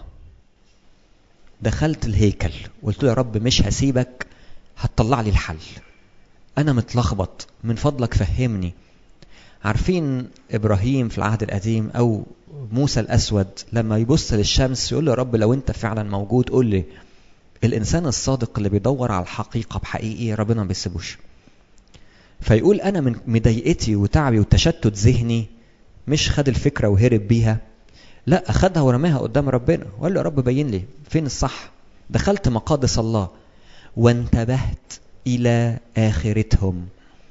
دخلت الهيكل قلت له يا رب مش هسيبك هتطلع لي الحل انا متلخبط من فضلك فهمني عارفين ابراهيم في العهد القديم او موسى الاسود لما يبص للشمس يقول له يا رب لو انت فعلا موجود قول لي الانسان الصادق اللي بيدور على الحقيقه بحقيقي ربنا ما بيسيبوش فيقول انا من مضايقتي وتعبي وتشتت ذهني مش خد الفكره وهرب بيها لا اخدها ورماها قدام ربنا وقال له يا رب بين لي فين الصح دخلت مقادس الله وانتبهت الى اخرتهم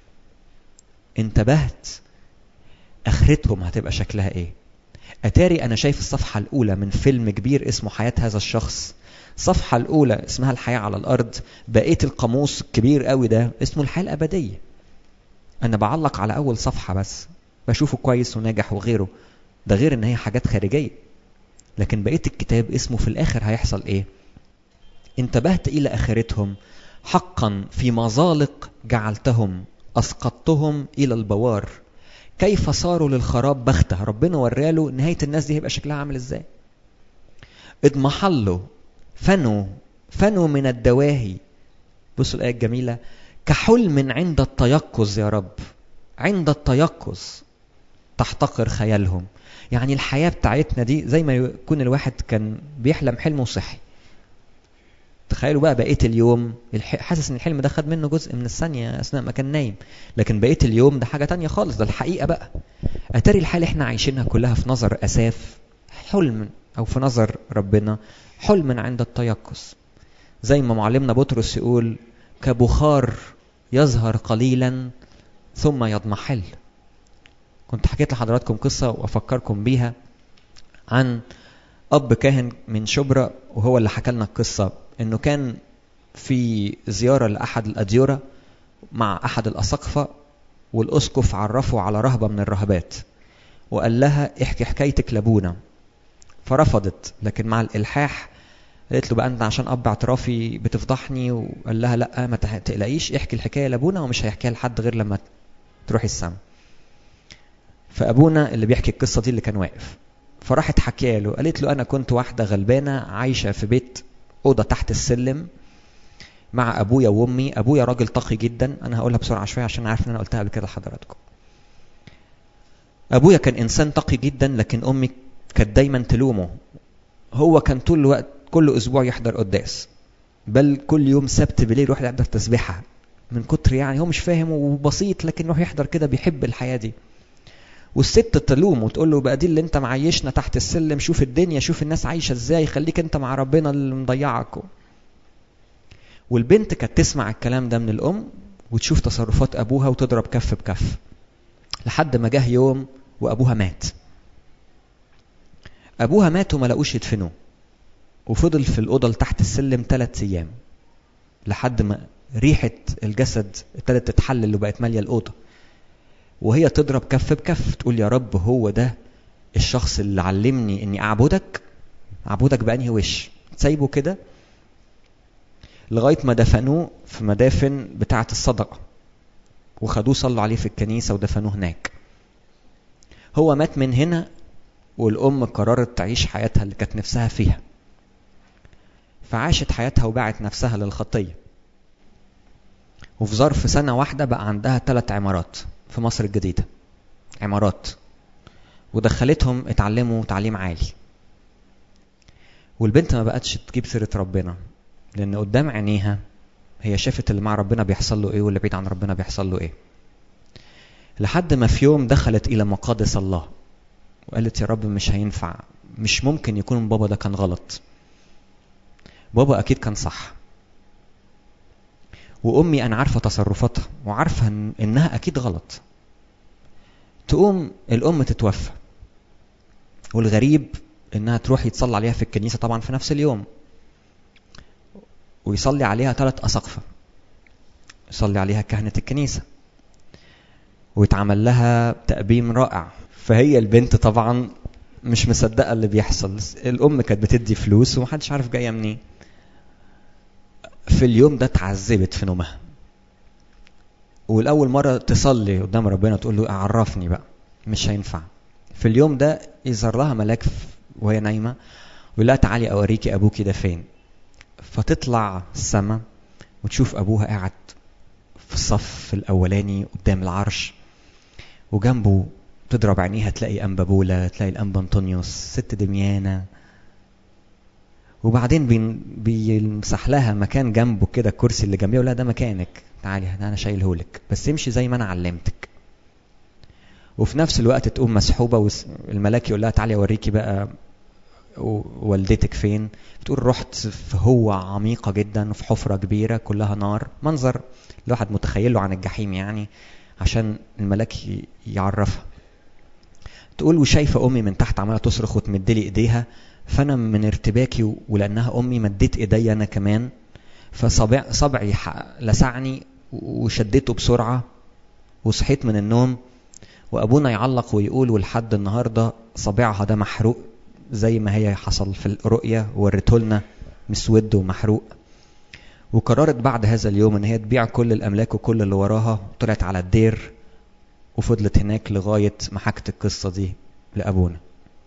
انتبهت اخرتهم هتبقى شكلها ايه اتاري انا شايف الصفحه الاولى من فيلم كبير اسمه حياه هذا الشخص الصفحه الاولى اسمها الحياه على الارض بقيت القاموس الكبير قوي ده اسمه الحياه الابديه انا بعلق على اول صفحه بس بشوفه كويس وناجح وغيره ده غير ان هي حاجات خارجيه لكن بقيت الكتاب اسمه في الاخر هيحصل ايه انتبهت الى اخرتهم حقا في مزالق جعلتهم اسقطتهم الى البوار كيف صاروا للخراب بختة ربنا وراله نهاية الناس دي هيبقى شكلها عامل ازاي اضمحلوا فنوا فنوا من الدواهي بصوا الآية الجميلة كحلم عند التيقظ يا رب عند التيقظ تحتقر خيالهم يعني الحياة بتاعتنا دي زي ما يكون الواحد كان بيحلم حلم صحي تخيلوا بقى بقيت اليوم حاسس ان الحلم ده خد منه جزء من الثانية اثناء ما كان نايم لكن بقيت اليوم ده حاجة تانية خالص ده الحقيقة بقى اتاري الحالة احنا عايشينها كلها في نظر اساف حلم او في نظر ربنا حلم عند التيقظ زي ما معلمنا بطرس يقول كبخار يظهر قليلا ثم يضمحل كنت حكيت لحضراتكم قصة وأفكركم بيها عن أب كاهن من شبرا وهو اللي حكى لنا القصة إنه كان في زيارة لأحد الأديرة مع أحد الأساقفة والأسقف عرفه على رهبة من الرهبات وقال لها احكي حكايتك لابونا فرفضت لكن مع الإلحاح قالت له بقى انت عشان اب اعترافي بتفضحني وقال لها لا ما تقلقيش احكي الحكايه لابونا ومش هيحكيها لحد غير لما تروحي السما فابونا اللي بيحكي القصه دي اللي كان واقف فراحت حكيها له قالت له انا كنت واحده غلبانه عايشه في بيت اوضه تحت السلم مع ابويا وامي ابويا راجل تقي جدا انا هقولها بسرعه شويه عشان عارف ان انا قلتها قبل كده لحضراتكم ابويا كان انسان تقي جدا لكن امي كانت دايما تلومه هو كان طول الوقت كل اسبوع يحضر قداس بل كل يوم سبت بالليل يروح يحضر تسبيحه من كتر يعني هو مش فاهم وبسيط لكن يروح يحضر كده بيحب الحياه دي والست تلوم وتقول له بقى دي اللي انت معيشنا تحت السلم شوف الدنيا شوف الناس عايشه ازاي خليك انت مع ربنا اللي مضيعك والبنت كانت تسمع الكلام ده من الام وتشوف تصرفات ابوها وتضرب كف بكف لحد ما جه يوم وابوها مات ابوها مات وما لقوش يدفنوه وفضل في الاوضه اللي تحت السلم ثلاث ايام لحد ما ريحه الجسد ابتدت تتحلل وبقت ماليه الاوضه وهي تضرب كف بكف تقول يا رب هو ده الشخص اللي علمني اني اعبدك اعبدك بانهي وش سايبه كده لغايه ما دفنوه في مدافن بتاعه الصدقه وخدوه صلوا عليه في الكنيسه ودفنوه هناك هو مات من هنا والام قررت تعيش حياتها اللي كانت نفسها فيها فعاشت حياتها وباعت نفسها للخطيه وفي ظرف سنه واحده بقى عندها ثلاث عمارات في مصر الجديده عمارات ودخلتهم اتعلموا تعليم عالي والبنت ما بقتش تجيب سيره ربنا لان قدام عينيها هي شافت اللي مع ربنا بيحصل له ايه واللي بعيد عن ربنا بيحصل له ايه لحد ما في يوم دخلت الى مقادس الله وقالت يا رب مش هينفع مش ممكن يكون بابا ده كان غلط بابا اكيد كان صح وامي انا عارفه تصرفاتها وعارفه إن انها اكيد غلط تقوم الام تتوفى والغريب انها تروح يتصلى عليها في الكنيسه طبعا في نفس اليوم ويصلي عليها ثلاث اساقفه يصلي عليها كهنه الكنيسه ويتعمل لها تأبيم رائع فهي البنت طبعا مش مصدقه اللي بيحصل الام كانت بتدي فلوس ومحدش عارف جايه منين في اليوم ده اتعذبت في نومها والاول مره تصلي قدام ربنا تقول له عرفني بقى مش هينفع في اليوم ده يظهر لها ملاك وهي نايمه ويقول لها تعالي اوريكي ابوكي ده فين فتطلع السما وتشوف ابوها قاعد في الصف الاولاني قدام العرش وجنبه تضرب عينيها تلاقي انبابولا تلاقي الانبا انطونيوس ست دميانه وبعدين بيمسح لها مكان جنبه كده الكرسي اللي جنبيه ولا ده مكانك تعالي انا شايله لك بس امشي زي ما انا علمتك وفي نفس الوقت تقوم مسحوبه والملاك يقول لها تعالي اوريكي بقى والدتك فين بتقول رحت في هو عميقه جدا في حفره كبيره كلها نار منظر الواحد متخيله عن الجحيم يعني عشان الملاك يعرفها تقول وشايفه امي من تحت عماله تصرخ وتمد لي ايديها فانا من ارتباكي ولانها امي مديت ايديا انا كمان فصبع صبعي لسعني وشديته بسرعه وصحيت من النوم وابونا يعلق ويقول ولحد النهارده صابعها ده محروق زي ما هي حصل في الرؤيه وريته لنا مسود ومحروق وقررت بعد هذا اليوم ان هي تبيع كل الاملاك وكل اللي وراها وطلعت على الدير وفضلت هناك لغايه ما حكت القصه دي لابونا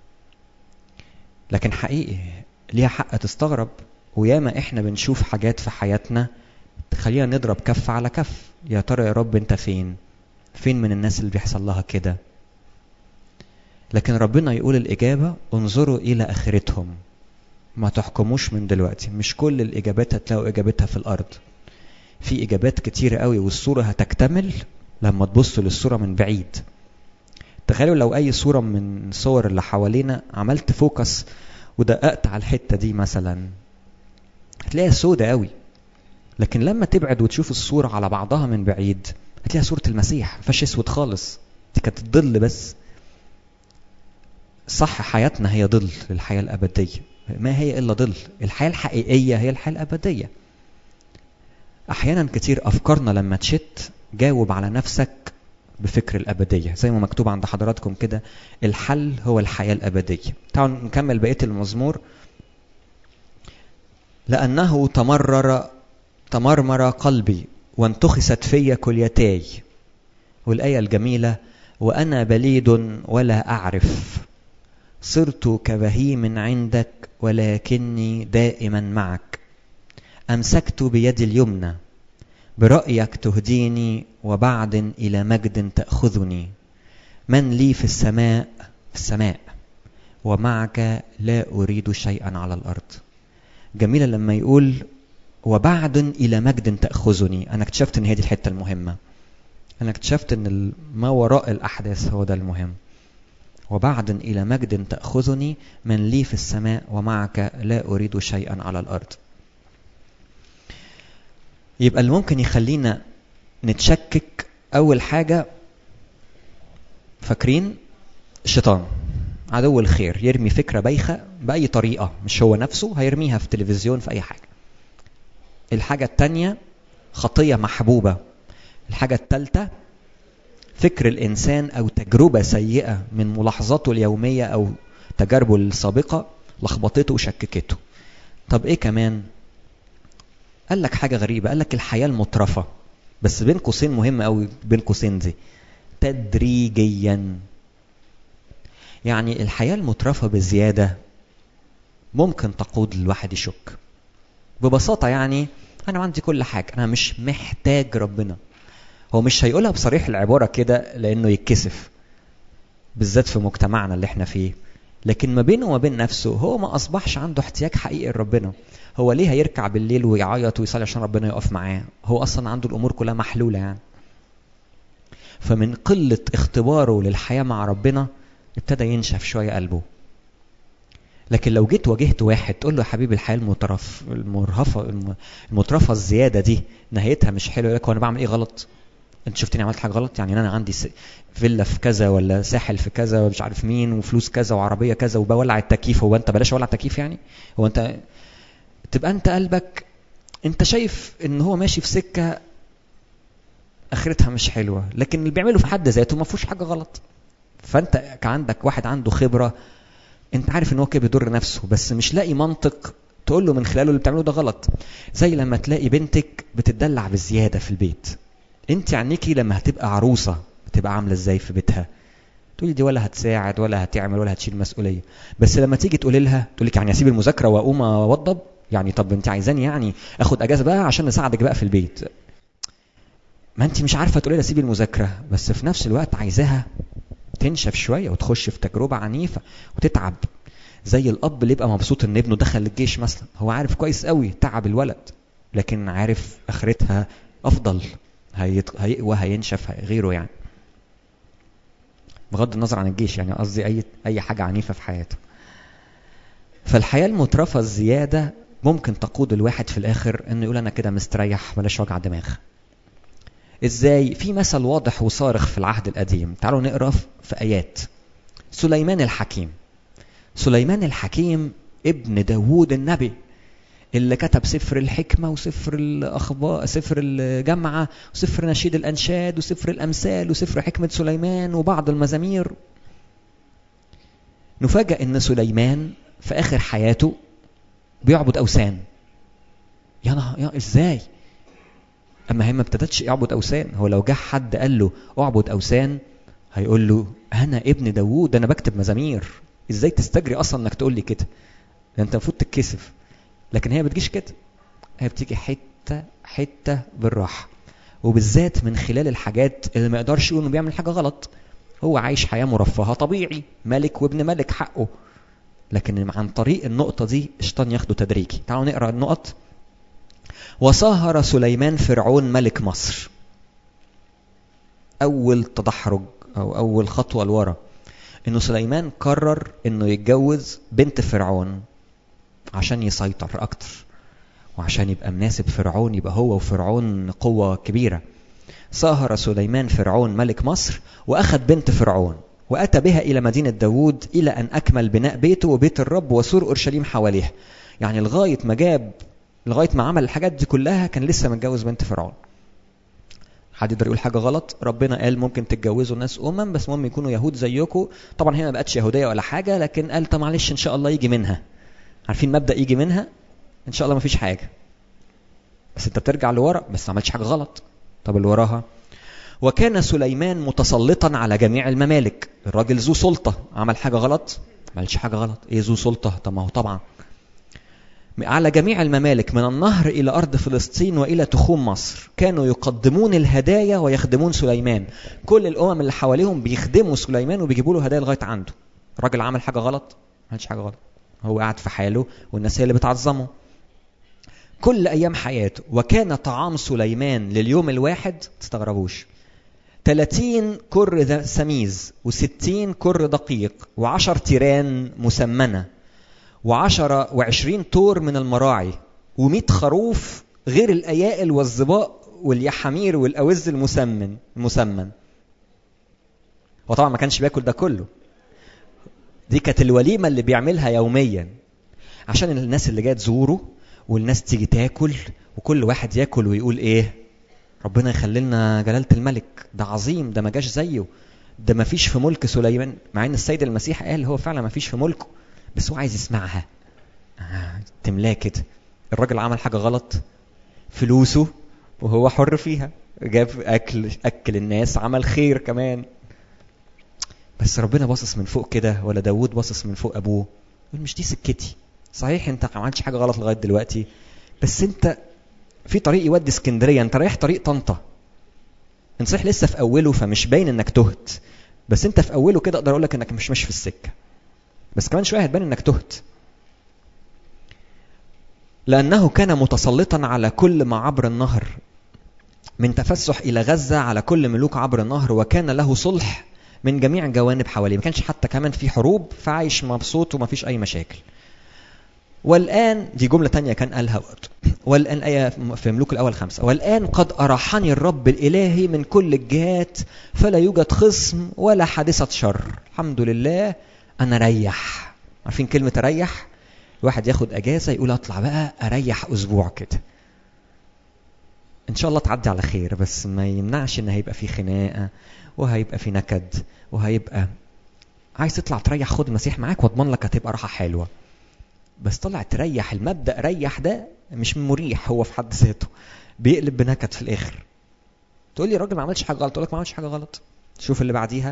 لكن حقيقي ليها حق تستغرب وياما احنا بنشوف حاجات في حياتنا تخلينا نضرب كف على كف يا ترى يا رب انت فين فين من الناس اللي بيحصل لها كده لكن ربنا يقول الإجابة انظروا إلى آخرتهم ما تحكموش من دلوقتي مش كل الإجابات هتلاقوا إجابتها في الأرض في إجابات كتيرة قوي والصورة هتكتمل لما تبصوا للصورة من بعيد تخيلوا لو أي صورة من الصور اللي حوالينا عملت فوكس ودققت على الحتة دي مثلا هتلاقيها سودة قوي لكن لما تبعد وتشوف الصورة على بعضها من بعيد هتلاقيها صورة المسيح مفيهاش اسود خالص دي كانت الظل بس صح حياتنا هي ظل للحياة الأبدية ما هي إلا ظل الحياة الحقيقية هي الحياة الأبدية أحيانا كتير أفكارنا لما تشت جاوب على نفسك بفكر الأبدية زي ما مكتوب عند حضراتكم كده الحل هو الحياة الأبدية تعالوا نكمل بقية المزمور لأنه تمرر تمرمر قلبي وانتخست في كليتاي والآية الجميلة وأنا بليد ولا أعرف صرت كبهيم عندك ولكني دائما معك أمسكت بيدي اليمنى برأيك تهديني وبعد إلى مجد تأخذني من لي في السماء في السماء ومعك لا أريد شيئا على الأرض جميلة لما يقول وبعد إلى مجد تأخذني أنا اكتشفت إن هي دي الحتة المهمة أنا اكتشفت إن ما وراء الأحداث هو ده المهم وبعد إلى مجد تأخذني من لي في السماء ومعك لا أريد شيئا على الأرض يبقى اللي ممكن يخلينا نتشكك أول حاجة فاكرين الشيطان عدو الخير يرمي فكرة بايخة بأي طريقة مش هو نفسه هيرميها في تلفزيون في أي حاجة الحاجة التانية خطية محبوبة الحاجة التالتة فكر الإنسان أو تجربة سيئة من ملاحظاته اليومية أو تجاربه السابقة لخبطته وشككته طب إيه كمان قال لك حاجة غريبة قال لك الحياة المترفة بس بين قوسين مهم قوي بين قوسين دي تدريجيا يعني الحياة المترفة بزيادة ممكن تقود الواحد يشك ببساطة يعني أنا عندي كل حاجة أنا مش محتاج ربنا هو مش هيقولها بصريح العبارة كده لأنه يتكسف بالذات في مجتمعنا اللي احنا فيه لكن ما بينه وما بين نفسه هو ما أصبحش عنده احتياج حقيقي لربنا هو ليه هيركع بالليل ويعيط ويصلي عشان ربنا يقف معاه هو أصلا عنده الأمور كلها محلولة يعني فمن قلة اختباره للحياة مع ربنا ابتدى ينشف شوية قلبه لكن لو جيت واجهت واحد تقول له يا حبيبي الحياه المترف المرهفه المترفه الزياده دي نهايتها مش حلوه يقول لك انا بعمل ايه غلط؟ انت شفتني عملت حاجه غلط يعني انا عندي فيلا في كذا ولا ساحل في كذا ومش عارف مين وفلوس كذا وعربيه كذا وبولع التكييف هو انت بلاش اولع التكييف يعني؟ هو انت تبقى انت قلبك انت شايف ان هو ماشي في سكه اخرتها مش حلوه لكن اللي بيعمله في حد ذاته ما فيهوش حاجه غلط فانت كعندك واحد عنده خبره انت عارف ان هو كده بيضر نفسه بس مش لاقي منطق تقول له من خلاله اللي بتعمله ده غلط زي لما تلاقي بنتك بتدلع بزياده في البيت انت عينيكي لما هتبقى عروسه بتبقى عامله ازاي في بيتها تقولي دي ولا هتساعد ولا هتعمل ولا هتشيل مسؤوليه بس لما تيجي تقولي لها تقول لك يعني اسيب المذاكره واقوم اوضب يعني طب انت عايزاني يعني اخد اجازه بقى عشان اساعدك بقى في البيت ما انت مش عارفه تقولي لها سيبي المذاكره بس في نفس الوقت عايزاها تنشف شويه وتخش في تجربه عنيفه وتتعب زي الاب اللي يبقى مبسوط ان ابنه دخل الجيش مثلا هو عارف كويس قوي تعب الولد لكن عارف اخرتها افضل هيقوى هينشف غيره يعني بغض النظر عن الجيش يعني قصدي اي اي حاجه عنيفه في حياته فالحياه المترفه الزياده ممكن تقود الواحد في الاخر انه يقول انا كده مستريح بلاش وجع دماغ ازاي في مثل واضح وصارخ في العهد القديم تعالوا نقرا في ايات سليمان الحكيم سليمان الحكيم ابن داوود النبي اللي كتب سفر الحكمة وسفر الأخبار سفر الجامعة وسفر نشيد الأنشاد وسفر الأمثال وسفر حكمة سليمان وبعض المزامير نفاجأ إن سليمان في آخر حياته بيعبد أوثان يا نه... يا إزاي؟ اما هي ما ابتدتش يعبد اوثان هو لو جه حد قال له اعبد اوثان هيقول له انا ابن داوود انا بكتب مزامير ازاي تستجري اصلا انك تقول لي كده ده انت المفروض تتكسف لكن هي بتجيش كده هي بتيجي حته حته بالراحه وبالذات من خلال الحاجات اللي ما يقدرش يقول انه بيعمل حاجه غلط هو عايش حياه مرفهه طبيعي ملك وابن ملك حقه لكن عن طريق النقطه دي الشيطان ياخده تدريجي تعالوا نقرا النقط وصاهر سليمان فرعون ملك مصر اول تدحرج او اول خطوه لورا انه سليمان قرر انه يتجوز بنت فرعون عشان يسيطر اكتر وعشان يبقى مناسب فرعون يبقى هو وفرعون قوه كبيره صاهر سليمان فرعون ملك مصر واخذ بنت فرعون واتى بها الى مدينه داوود الى ان اكمل بناء بيته وبيت الرب وسور اورشليم حواليها يعني لغايه ما جاب لغايه ما عمل الحاجات دي كلها كان لسه متجوز بنت فرعون حد يقدر يقول حاجه غلط ربنا قال ممكن تتجوزوا ناس امم بس المهم يكونوا يهود زيكم طبعا هي ما بقتش يهوديه ولا حاجه لكن قال طب معلش ان شاء الله يجي منها عارفين مبدا يجي منها ان شاء الله ما فيش حاجه بس انت بترجع لورا بس ما عملتش حاجه غلط طب اللي وراها وكان سليمان متسلطا على جميع الممالك الراجل ذو سلطه عمل حاجه غلط ما عملش حاجه غلط ايه ذو سلطه طب ما هو طبعا على جميع الممالك من النهر الى ارض فلسطين والى تخوم مصر كانوا يقدمون الهدايا ويخدمون سليمان كل الامم اللي حواليهم بيخدموا سليمان وبيجيبوا له هدايا لغايه عنده الراجل عمل حاجه غلط ما عملش حاجه غلط هو قاعد في حاله والناس هي اللي بتعظمه كل ايام حياته وكان طعام سليمان لليوم الواحد تستغربوش 30 كر سميز و60 كر دقيق و10 تيران مسمنه وعشرة وعشرين تور من المراعي ومئة خروف غير الأيائل والظباء واليحامير والأوز المسمن المسمن هو طبعا ما كانش بياكل ده كله دي كانت الوليمة اللي بيعملها يوميا عشان الناس اللي جايه تزوره والناس تيجي تاكل وكل واحد ياكل ويقول ايه ربنا يخلي لنا جلالة الملك ده عظيم ده ما جاش زيه ده ما فيش في ملك سليمان مع ان السيد المسيح قال هو فعلا ما فيش في ملكه بس هو عايز يسمعها آه تملاه كده الراجل عمل حاجة غلط فلوسه وهو حر فيها جاب أكل أكل الناس عمل خير كمان بس ربنا باصص من فوق كده ولا داوود باصص من فوق أبوه يقول مش دي سكتي صحيح انت ما عملتش حاجة غلط لغاية دلوقتي بس انت في طريق يودي اسكندرية انت رايح طريق طنطا انت صحيح لسه في أوله فمش باين انك تهت بس انت في أوله كده أقدر أقول لك انك مش ماشي في السكة بس كمان شويه هتبان انك تهت لانه كان متسلطا على كل ما عبر النهر من تفسح الى غزه على كل ملوك عبر النهر وكان له صلح من جميع جوانب حواليه ما كانش حتى كمان في حروب فعايش مبسوط وما فيش اي مشاكل والآن دي جملة تانية كان قالها وقت والآن آية في ملوك الأول خمسة والآن قد أراحني الرب الإلهي من كل الجهات فلا يوجد خصم ولا حادثة شر الحمد لله انا ريح عارفين كلمه اريح الواحد ياخد اجازه يقول اطلع بقى اريح اسبوع كده ان شاء الله تعدي على خير بس ما يمنعش ان هيبقى في خناقه وهيبقى في نكد وهيبقى عايز تطلع تريح خد المسيح معاك واضمن لك هتبقى راحه حلوه بس طلع تريح المبدا ريح ده مش مريح هو في حد ذاته بيقلب بنكد في الاخر تقول لي الراجل ما عملش حاجه غلط اقول لك ما عملش حاجه غلط شوف اللي بعديها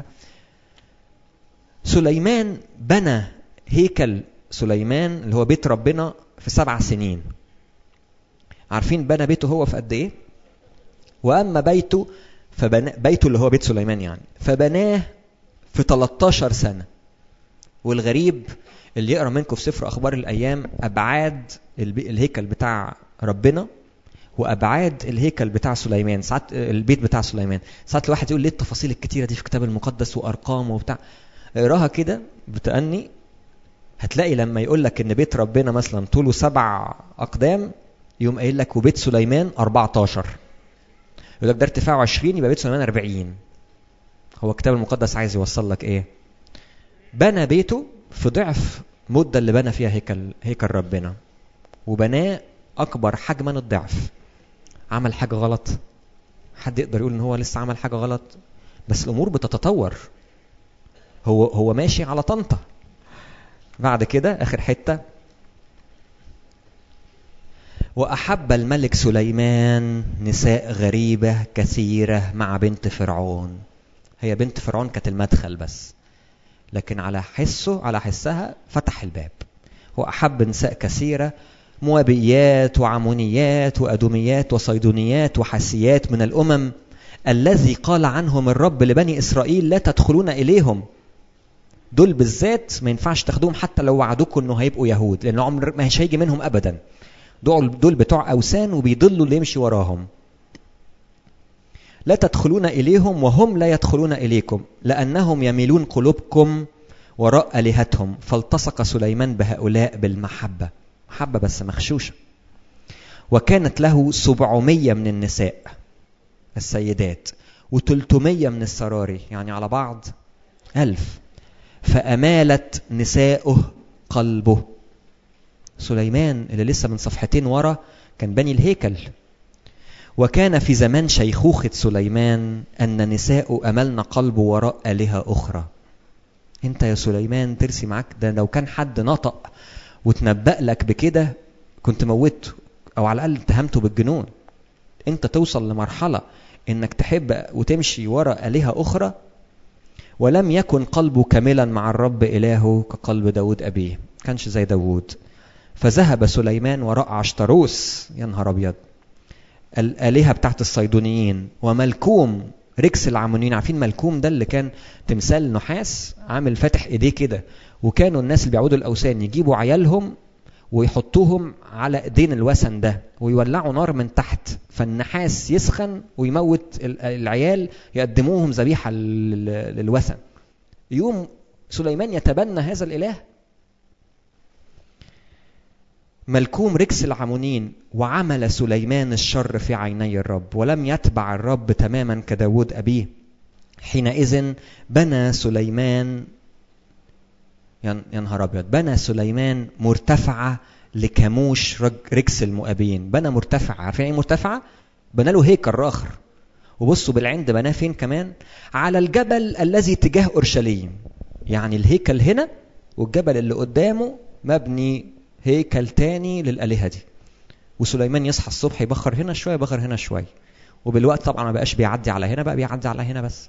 سليمان بنى هيكل سليمان اللي هو بيت ربنا في سبع سنين عارفين بنى بيته هو في قد ايه واما بيته فبنى بيته اللي هو بيت سليمان يعني فبناه في 13 سنه والغريب اللي يقرا منكم في سفر اخبار الايام ابعاد الهيكل بتاع ربنا وابعاد الهيكل بتاع سليمان ساعات البيت بتاع سليمان ساعات الواحد يقول ليه التفاصيل الكتيره دي في الكتاب المقدس وارقام وبتاع اقراها كده بتأني هتلاقي لما يقول لك ان بيت ربنا مثلا طوله سبع اقدام يقوم قايل لك وبيت سليمان 14 يقول لك ده ارتفاعه 20 يبقى بيت سليمان 40 هو الكتاب المقدس عايز يوصل لك ايه بنى بيته في ضعف مدة اللي بنى فيها هيكل هيكل ربنا وبناه اكبر حجما الضعف عمل حاجة غلط حد يقدر يقول ان هو لسه عمل حاجة غلط بس الامور بتتطور هو هو ماشي على طنطا بعد كده اخر حته واحب الملك سليمان نساء غريبه كثيره مع بنت فرعون هي بنت فرعون كانت المدخل بس لكن على حسه على حسها فتح الباب واحب نساء كثيره موابيات وعمونيات وادوميات وصيدونيات وحسيات من الامم الذي قال عنهم الرب لبني اسرائيل لا تدخلون اليهم دول بالذات ما ينفعش تاخدوهم حتى لو وعدوكم انه هيبقوا يهود لان عمر ما هيجي منهم ابدا دول دول بتوع اوثان وبيضلوا اللي يمشي وراهم لا تدخلون اليهم وهم لا يدخلون اليكم لانهم يميلون قلوبكم وراء الهتهم فالتصق سليمان بهؤلاء بالمحبه محبه بس مخشوشه وكانت له سبعمية من النساء السيدات وتلتمية من السراري يعني على بعض ألف فأمالت نساؤه قلبه سليمان اللي لسه من صفحتين ورا كان بني الهيكل وكان في زمان شيخوخة سليمان أن نساء أملن قلبه وراء آلهة أخرى أنت يا سليمان ترسي معاك ده لو كان حد نطق وتنبأ لك بكده كنت موته او على الاقل اتهمته بالجنون انت توصل لمرحله انك تحب وتمشي ورا الهه اخرى ولم يكن قلبه كاملا مع الرب الهه كقلب داود ابيه كانش زي داود فذهب سليمان وراء عشتروس يا نهار ابيض الالهه بتاعت الصيدونيين وملكوم ركس العمونيين عارفين ملكوم ده اللي كان تمثال نحاس عامل فاتح ايديه كده وكانوا الناس اللي بيعبدوا الاوثان يجيبوا عيالهم ويحطوهم على ايدين الوثن ده ويولعوا نار من تحت فالنحاس يسخن ويموت العيال يقدموهم ذبيحه للوثن يوم سليمان يتبنى هذا الاله ملكوم ركس العمونين وعمل سليمان الشر في عيني الرب ولم يتبع الرب تماما كداود أبيه حينئذ بنى سليمان يا نهار أبيض بنى سليمان مرتفعة لكاموش ركس المؤابين بنى مرتفعة عارفين ايه مرتفعة؟ بنى له هيكل راخر وبصوا بالعند بناه فين كمان؟ على الجبل الذي تجاه أورشليم يعني الهيكل هنا والجبل اللي قدامه مبني هيكل تاني للآلهة دي وسليمان يصحى الصبح يبخر هنا شوية يبخر هنا شوية وبالوقت طبعا ما بقاش بيعدي على هنا بقى بيعدي على هنا بس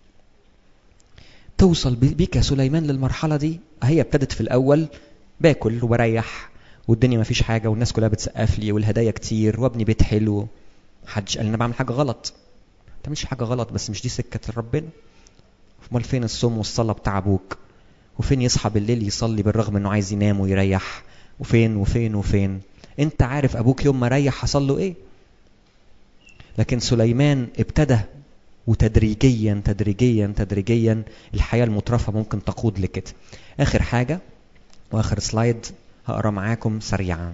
توصل بيك يا سليمان للمرحلة دي هي ابتدت في الأول باكل وبريح والدنيا ما فيش حاجة والناس كلها بتسقف لي والهدايا كتير وابني بيت حلو محدش قال لي انا بعمل حاجة غلط ما تعملش حاجة غلط بس مش دي سكة ربنا امال فين الصوم والصلاة بتاع ابوك وفين يصحى بالليل يصلي بالرغم انه عايز ينام ويريح وفين وفين وفين انت عارف ابوك يوم ما ريح حصل له ايه لكن سليمان ابتدى وتدريجيا تدريجيا تدريجيا الحياة المترفة ممكن تقود لكده آخر حاجة وآخر سلايد هقرا معاكم سريعا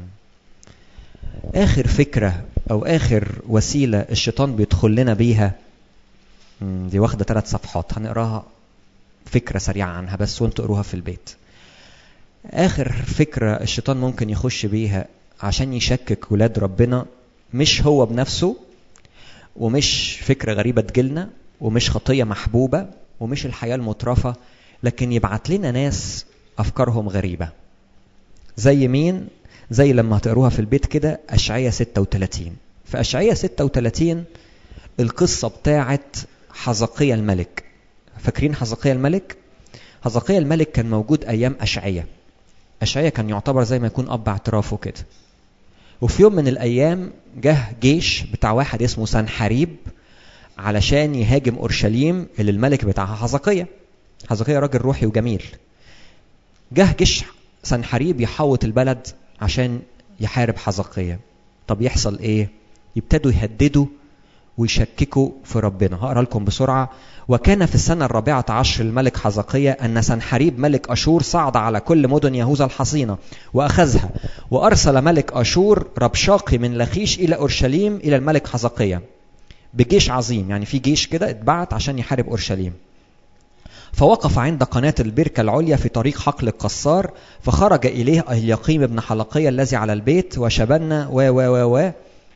آخر فكرة أو آخر وسيلة الشيطان بيدخل لنا بيها دي واخدة ثلاث صفحات هنقراها فكرة سريعة عنها بس وانتوا اقروها في البيت آخر فكرة الشيطان ممكن يخش بيها عشان يشكك ولاد ربنا مش هو بنفسه ومش فكرة غريبة تجيلنا ومش خطية محبوبة ومش الحياة المترفة لكن يبعت لنا ناس أفكارهم غريبة زي مين؟ زي لما هتقروها في البيت كده أشعية 36 في أشعية 36 القصة بتاعت حزقية الملك فاكرين حزقية الملك؟ حزقية الملك كان موجود أيام أشعية أشعية كان يعتبر زي ما يكون أب اعترافه كده وفي يوم من الأيام جه جيش بتاع واحد اسمه سنحريب علشان يهاجم أورشليم اللي الملك بتاعها حزقية حزقية راجل روحي وجميل جه جيش سنحريب يحوط البلد عشان يحارب حزقية طب يحصل ايه يبتدوا يهددوا ويشككوا في ربنا هقرا لكم بسرعه وكان في السنه الرابعه عشر الملك حزقية ان سنحريب ملك اشور صعد على كل مدن يهوذا الحصينه واخذها وارسل ملك اشور ربشاقي من لخيش الى اورشليم الى الملك حزقية بجيش عظيم يعني في جيش كده اتبعت عشان يحارب اورشليم فوقف عند قناة البركة العليا في طريق حقل القصار فخرج إليه اليقيم بن حلقية الذي على البيت وشبنا و و و و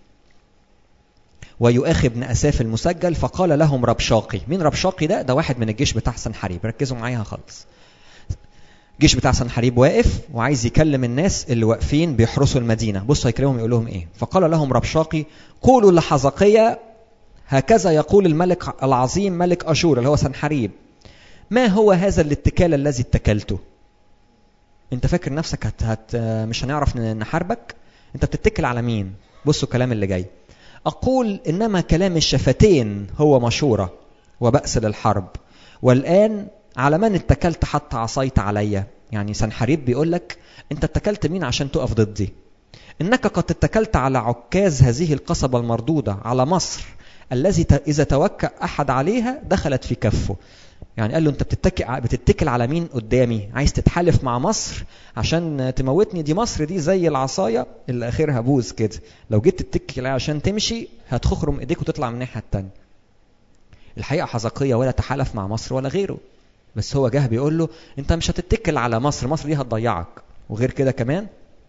ويؤاخي بن أساف المسجل فقال لهم ربشاقي مين ربشاقي ده ده واحد من الجيش بتاع سنحريب ركزوا معايا خالص الجيش بتاع سنحريب واقف وعايز يكلم الناس اللي واقفين بيحرسوا المدينة بصوا هيكلمهم يقول لهم ايه فقال لهم ربشاقي قولوا لحزقية هكذا يقول الملك العظيم ملك أشور اللي هو سنحريب ما هو هذا الاتكال الذي اتكلته انت فاكر نفسك هت هت مش هنعرف نحاربك انت بتتكل على مين بصوا الكلام اللي جاي أقول إنما كلام الشفتين هو مشورة وبأس للحرب والآن على من اتكلت حتى عصيت عليا يعني سنحريب بيقول لك أنت اتكلت مين عشان تقف ضدي إنك قد اتكلت على عكاز هذه القصبة المردودة على مصر الذي إذا توكأ أحد عليها دخلت في كفه يعني قال له انت بتتكل بتتكل على مين قدامي عايز تتحالف مع مصر عشان تموتني دي مصر دي زي العصايه اللي اخرها بوز كده لو جيت تتكل عليها عشان تمشي هتخرم ايديك وتطلع من الناحيه الثانيه الحقيقه حزقيه ولا تحالف مع مصر ولا غيره بس هو جه بيقول له انت مش هتتكل على مصر مصر دي هتضيعك وغير كده كمان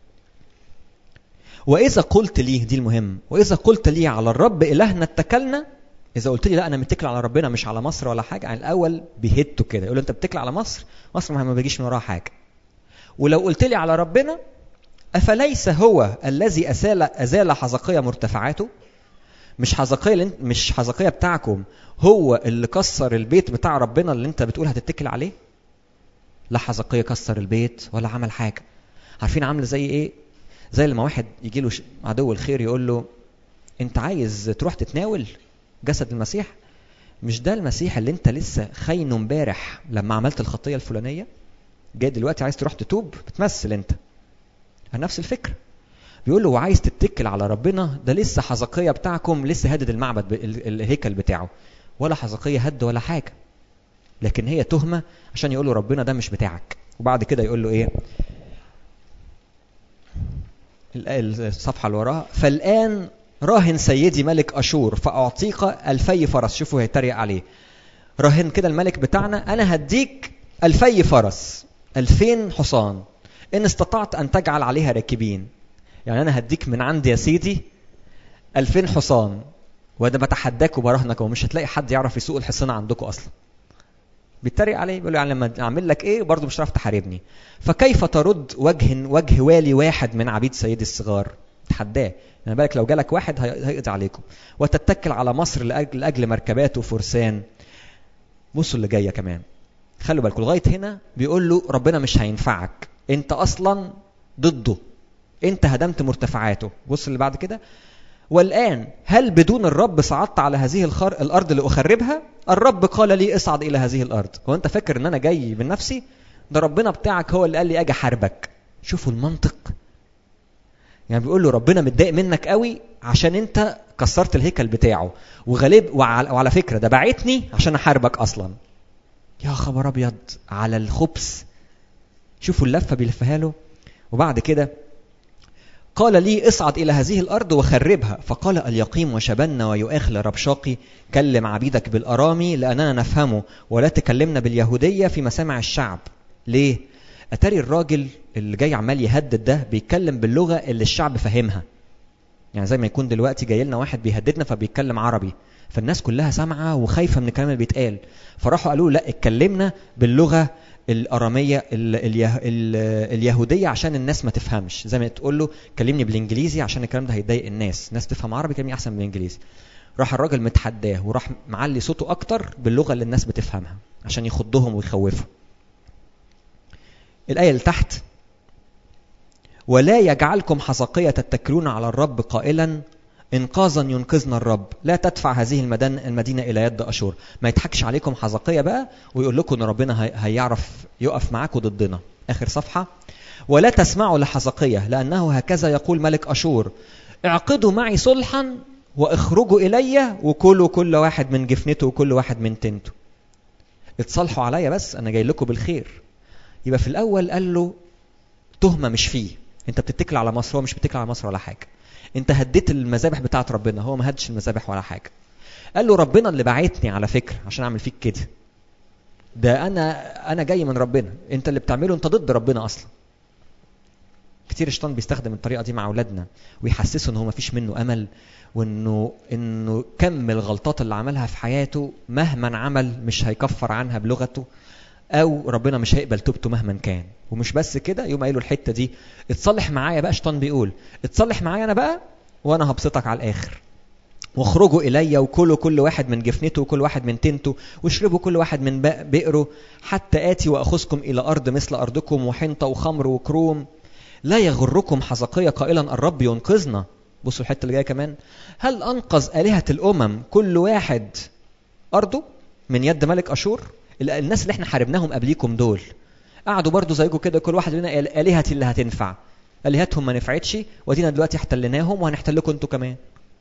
واذا قلت لي دي المهم واذا قلت لي على الرب الهنا اتكلنا اذا قلت لي لا انا متكل على ربنا مش على مصر ولا حاجه يعني الاول بيهته كده يقول له انت بتتكل على مصر مصر ما بيجيش من وراها حاجه ولو قلت لي على ربنا افليس هو الذي ازال ازال حزقية مرتفعاته مش حزقية مش حزقية بتاعكم هو اللي كسر البيت بتاع ربنا اللي انت بتقول هتتكل عليه لا حزقية كسر البيت ولا عمل حاجة عارفين عامله زي ايه زي لما واحد يجي له عدو الخير يقول له انت عايز تروح تتناول جسد المسيح مش ده المسيح اللي انت لسه خاينه امبارح لما عملت الخطيه الفلانيه جاي دلوقتي عايز تروح تتوب بتمثل انت نفس الفكره بيقول له وعايز تتكل على ربنا ده لسه حزقيه بتاعكم لسه هدد المعبد الهيكل بتاعه ولا حزقيه هد ولا حاجه لكن هي تهمه عشان يقول له ربنا ده مش بتاعك وبعد كده يقول له ايه الصفحه اللي وراها فالان راهن سيدي ملك اشور فاعطيك الفي فرس شوفوا هيتريق عليه راهن كده الملك بتاعنا انا هديك الفي فرس الفين حصان ان استطعت ان تجعل عليها راكبين يعني انا هديك من عندي يا سيدي الفين حصان وده بتحداك وبراهنك ومش هتلاقي حد يعرف يسوق الحصان عندكم اصلا بيتريق عليه بيقول له يعني لما اعمل لك ايه برضه مش هتعرف تحاربني فكيف ترد وجه وجه والي واحد من عبيد سيدي الصغار تحداه يعني بالك لو جالك واحد هيقضي عليكم وتتكل على مصر لاجل لاجل مركبات وفرسان بصوا اللي جايه كمان خلوا بالكم لغايه هنا بيقول له ربنا مش هينفعك انت اصلا ضده انت هدمت مرتفعاته بص اللي بعد كده والآن هل بدون الرب صعدت على هذه الخر... الأرض لأخربها؟ الرب قال لي اصعد إلى هذه الأرض. هو أنت فاكر إن أنا جاي من نفسي؟ ده ربنا بتاعك هو اللي قال لي أجي أحاربك. شوفوا المنطق. يعني بيقول له ربنا متضايق منك قوي عشان أنت كسرت الهيكل بتاعه وغالب وعلى, وعلى فكرة ده بعتني عشان أحاربك أصلا. يا خبر أبيض على الخبث. شوفوا اللفة بيلفها له وبعد كده قال لي اصعد إلى هذه الأرض وخربها فقال اليقيم وشبن ويؤاخل ربشاقي كلم عبيدك بالأرامي لأننا نفهمه ولا تكلمنا باليهودية في مسامع الشعب ليه؟ أتاري الراجل اللي جاي عمال يهدد ده بيتكلم باللغة اللي الشعب فاهمها يعني زي ما يكون دلوقتي جاي لنا واحد بيهددنا فبيتكلم عربي فالناس كلها سامعة وخايفة من الكلام اللي بيتقال فراحوا قالوا لا اتكلمنا باللغة الاراميه ال ال ال اليهوديه عشان الناس ما تفهمش زي ما تقول له كلمني بالانجليزي عشان الكلام ده هيضايق الناس الناس تفهم عربي كلمني احسن من الانجليزي راح الراجل متحداه وراح معلي صوته اكتر باللغه اللي الناس بتفهمها عشان يخضهم ويخوفهم الايه اللي تحت ولا يجعلكم حسقية تتكلون على الرب قائلا انقاذا ينقذنا الرب لا تدفع هذه المدن المدينه الى يد اشور ما يضحكش عليكم حزقيه بقى ويقول لكم ان ربنا هيعرف يقف معاكم ضدنا اخر صفحه ولا تسمعوا لحزقيه لانه هكذا يقول ملك اشور اعقدوا معي صلحا واخرجوا الي وكلوا كل واحد من جفنته وكل واحد من تنته اتصالحوا عليا بس انا جاي لكم بالخير يبقى في الاول قال له تهمه مش فيه انت بتتكل على مصر هو مش بيتكل على مصر ولا حاجه انت هديت المذابح بتاعت ربنا هو ما هدش المذابح ولا حاجه قال له ربنا اللي بعتني على فكره عشان اعمل فيك كده ده انا انا جاي من ربنا انت اللي بتعمله انت ضد ربنا اصلا كتير الشيطان بيستخدم الطريقه دي مع اولادنا ويحسسه ان هو ما فيش منه امل وانه انه كم الغلطات اللي عملها في حياته مهما عمل مش هيكفر عنها بلغته او ربنا مش هيقبل توبته مهما كان ومش بس كده يوم قايله الحته دي اتصلح معايا بقى شيطان بيقول اتصلح معايا انا بقى وانا هبسطك على الاخر واخرجوا الي وكلوا كل واحد من جفنته وكل واحد من تنته واشربوا كل واحد من بئره حتى اتي واخذكم الى ارض مثل ارضكم وحنطه وخمر وكروم لا يغركم حزقية قائلا الرب ينقذنا بصوا الحته اللي جايه كمان هل انقذ الهه الامم كل واحد ارضه من يد ملك اشور الناس اللي احنا حاربناهم قبليكم دول قعدوا برضو زيكم كده كل واحد لنا الهتي اللي هتنفع الهتهم ما نفعتش ودينا دلوقتي احتلناهم وهنحتلكم انتوا كمان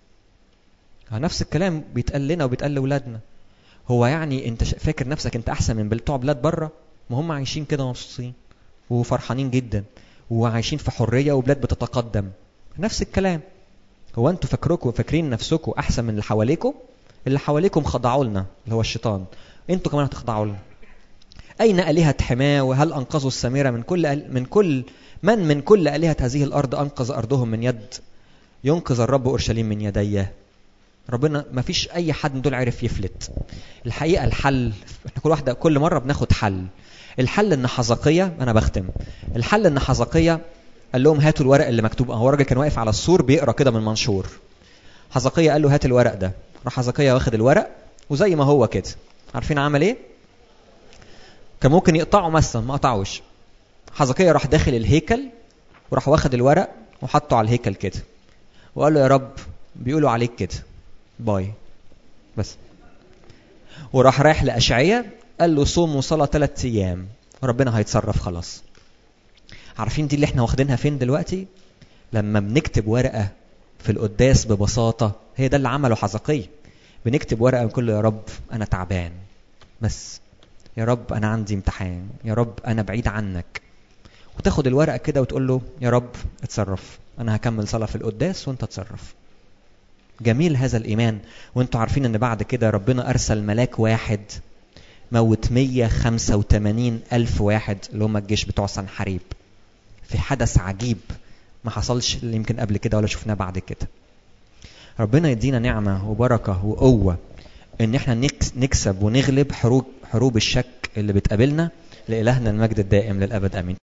نفس الكلام بيتقال لنا وبيتقال لاولادنا هو يعني انت فاكر نفسك انت احسن من بتوع بلاد بره ما هم عايشين كده مبسوطين وفرحانين جدا وعايشين في حريه وبلاد بتتقدم نفس الكلام هو انتوا فاكركم فاكرين نفسكم احسن من اللي حواليكم اللي حواليكم خضعوا لنا اللي هو الشيطان انتوا كمان هتخضعوا لنا اين الهه حماه وهل انقذوا السامره من كل من كل من من كل الهه هذه الارض انقذ ارضهم من يد ينقذ الرب اورشليم من يديه ربنا ما فيش اي حد من دول عرف يفلت الحقيقه الحل احنا كل واحده كل مره بناخد حل الحل ان حزقيه انا بختم الحل ان حزقيه قال لهم هاتوا الورق اللي مكتوب هو راجل كان واقف على السور بيقرا كده من منشور حزقية قال له هات الورق ده راح حزقية واخد الورق وزي ما هو كده عارفين عمل ايه كان ممكن يقطعه مثلا ما قطعوش حزقية راح داخل الهيكل وراح واخد الورق وحطه على الهيكل كده وقال له يا رب بيقولوا عليك كده باي بس وراح رايح لأشعية قال له صوم وصلاة ثلاث أيام وربنا هيتصرف خلاص عارفين دي اللي احنا واخدينها فين دلوقتي لما بنكتب ورقة في القداس ببساطة هي ده اللي عمله حزقية بنكتب ورقة ونقول له يا رب أنا تعبان بس يا رب أنا عندي امتحان يا رب أنا بعيد عنك وتاخد الورقة كده وتقول له يا رب اتصرف أنا هكمل صلاة في القداس وأنت اتصرف جميل هذا الإيمان وأنتوا عارفين أن بعد كده ربنا أرسل ملاك واحد موت 185 ألف واحد اللي هم الجيش بتوع سنحريب في حدث عجيب ما حصلش اللي يمكن قبل كده ولا شفناه بعد كده ربنا يدينا نعمة وبركة وقوة ان احنا نكسب ونغلب حروب حروب الشك اللي بتقابلنا لإلهنا المجد الدائم للأبد آمين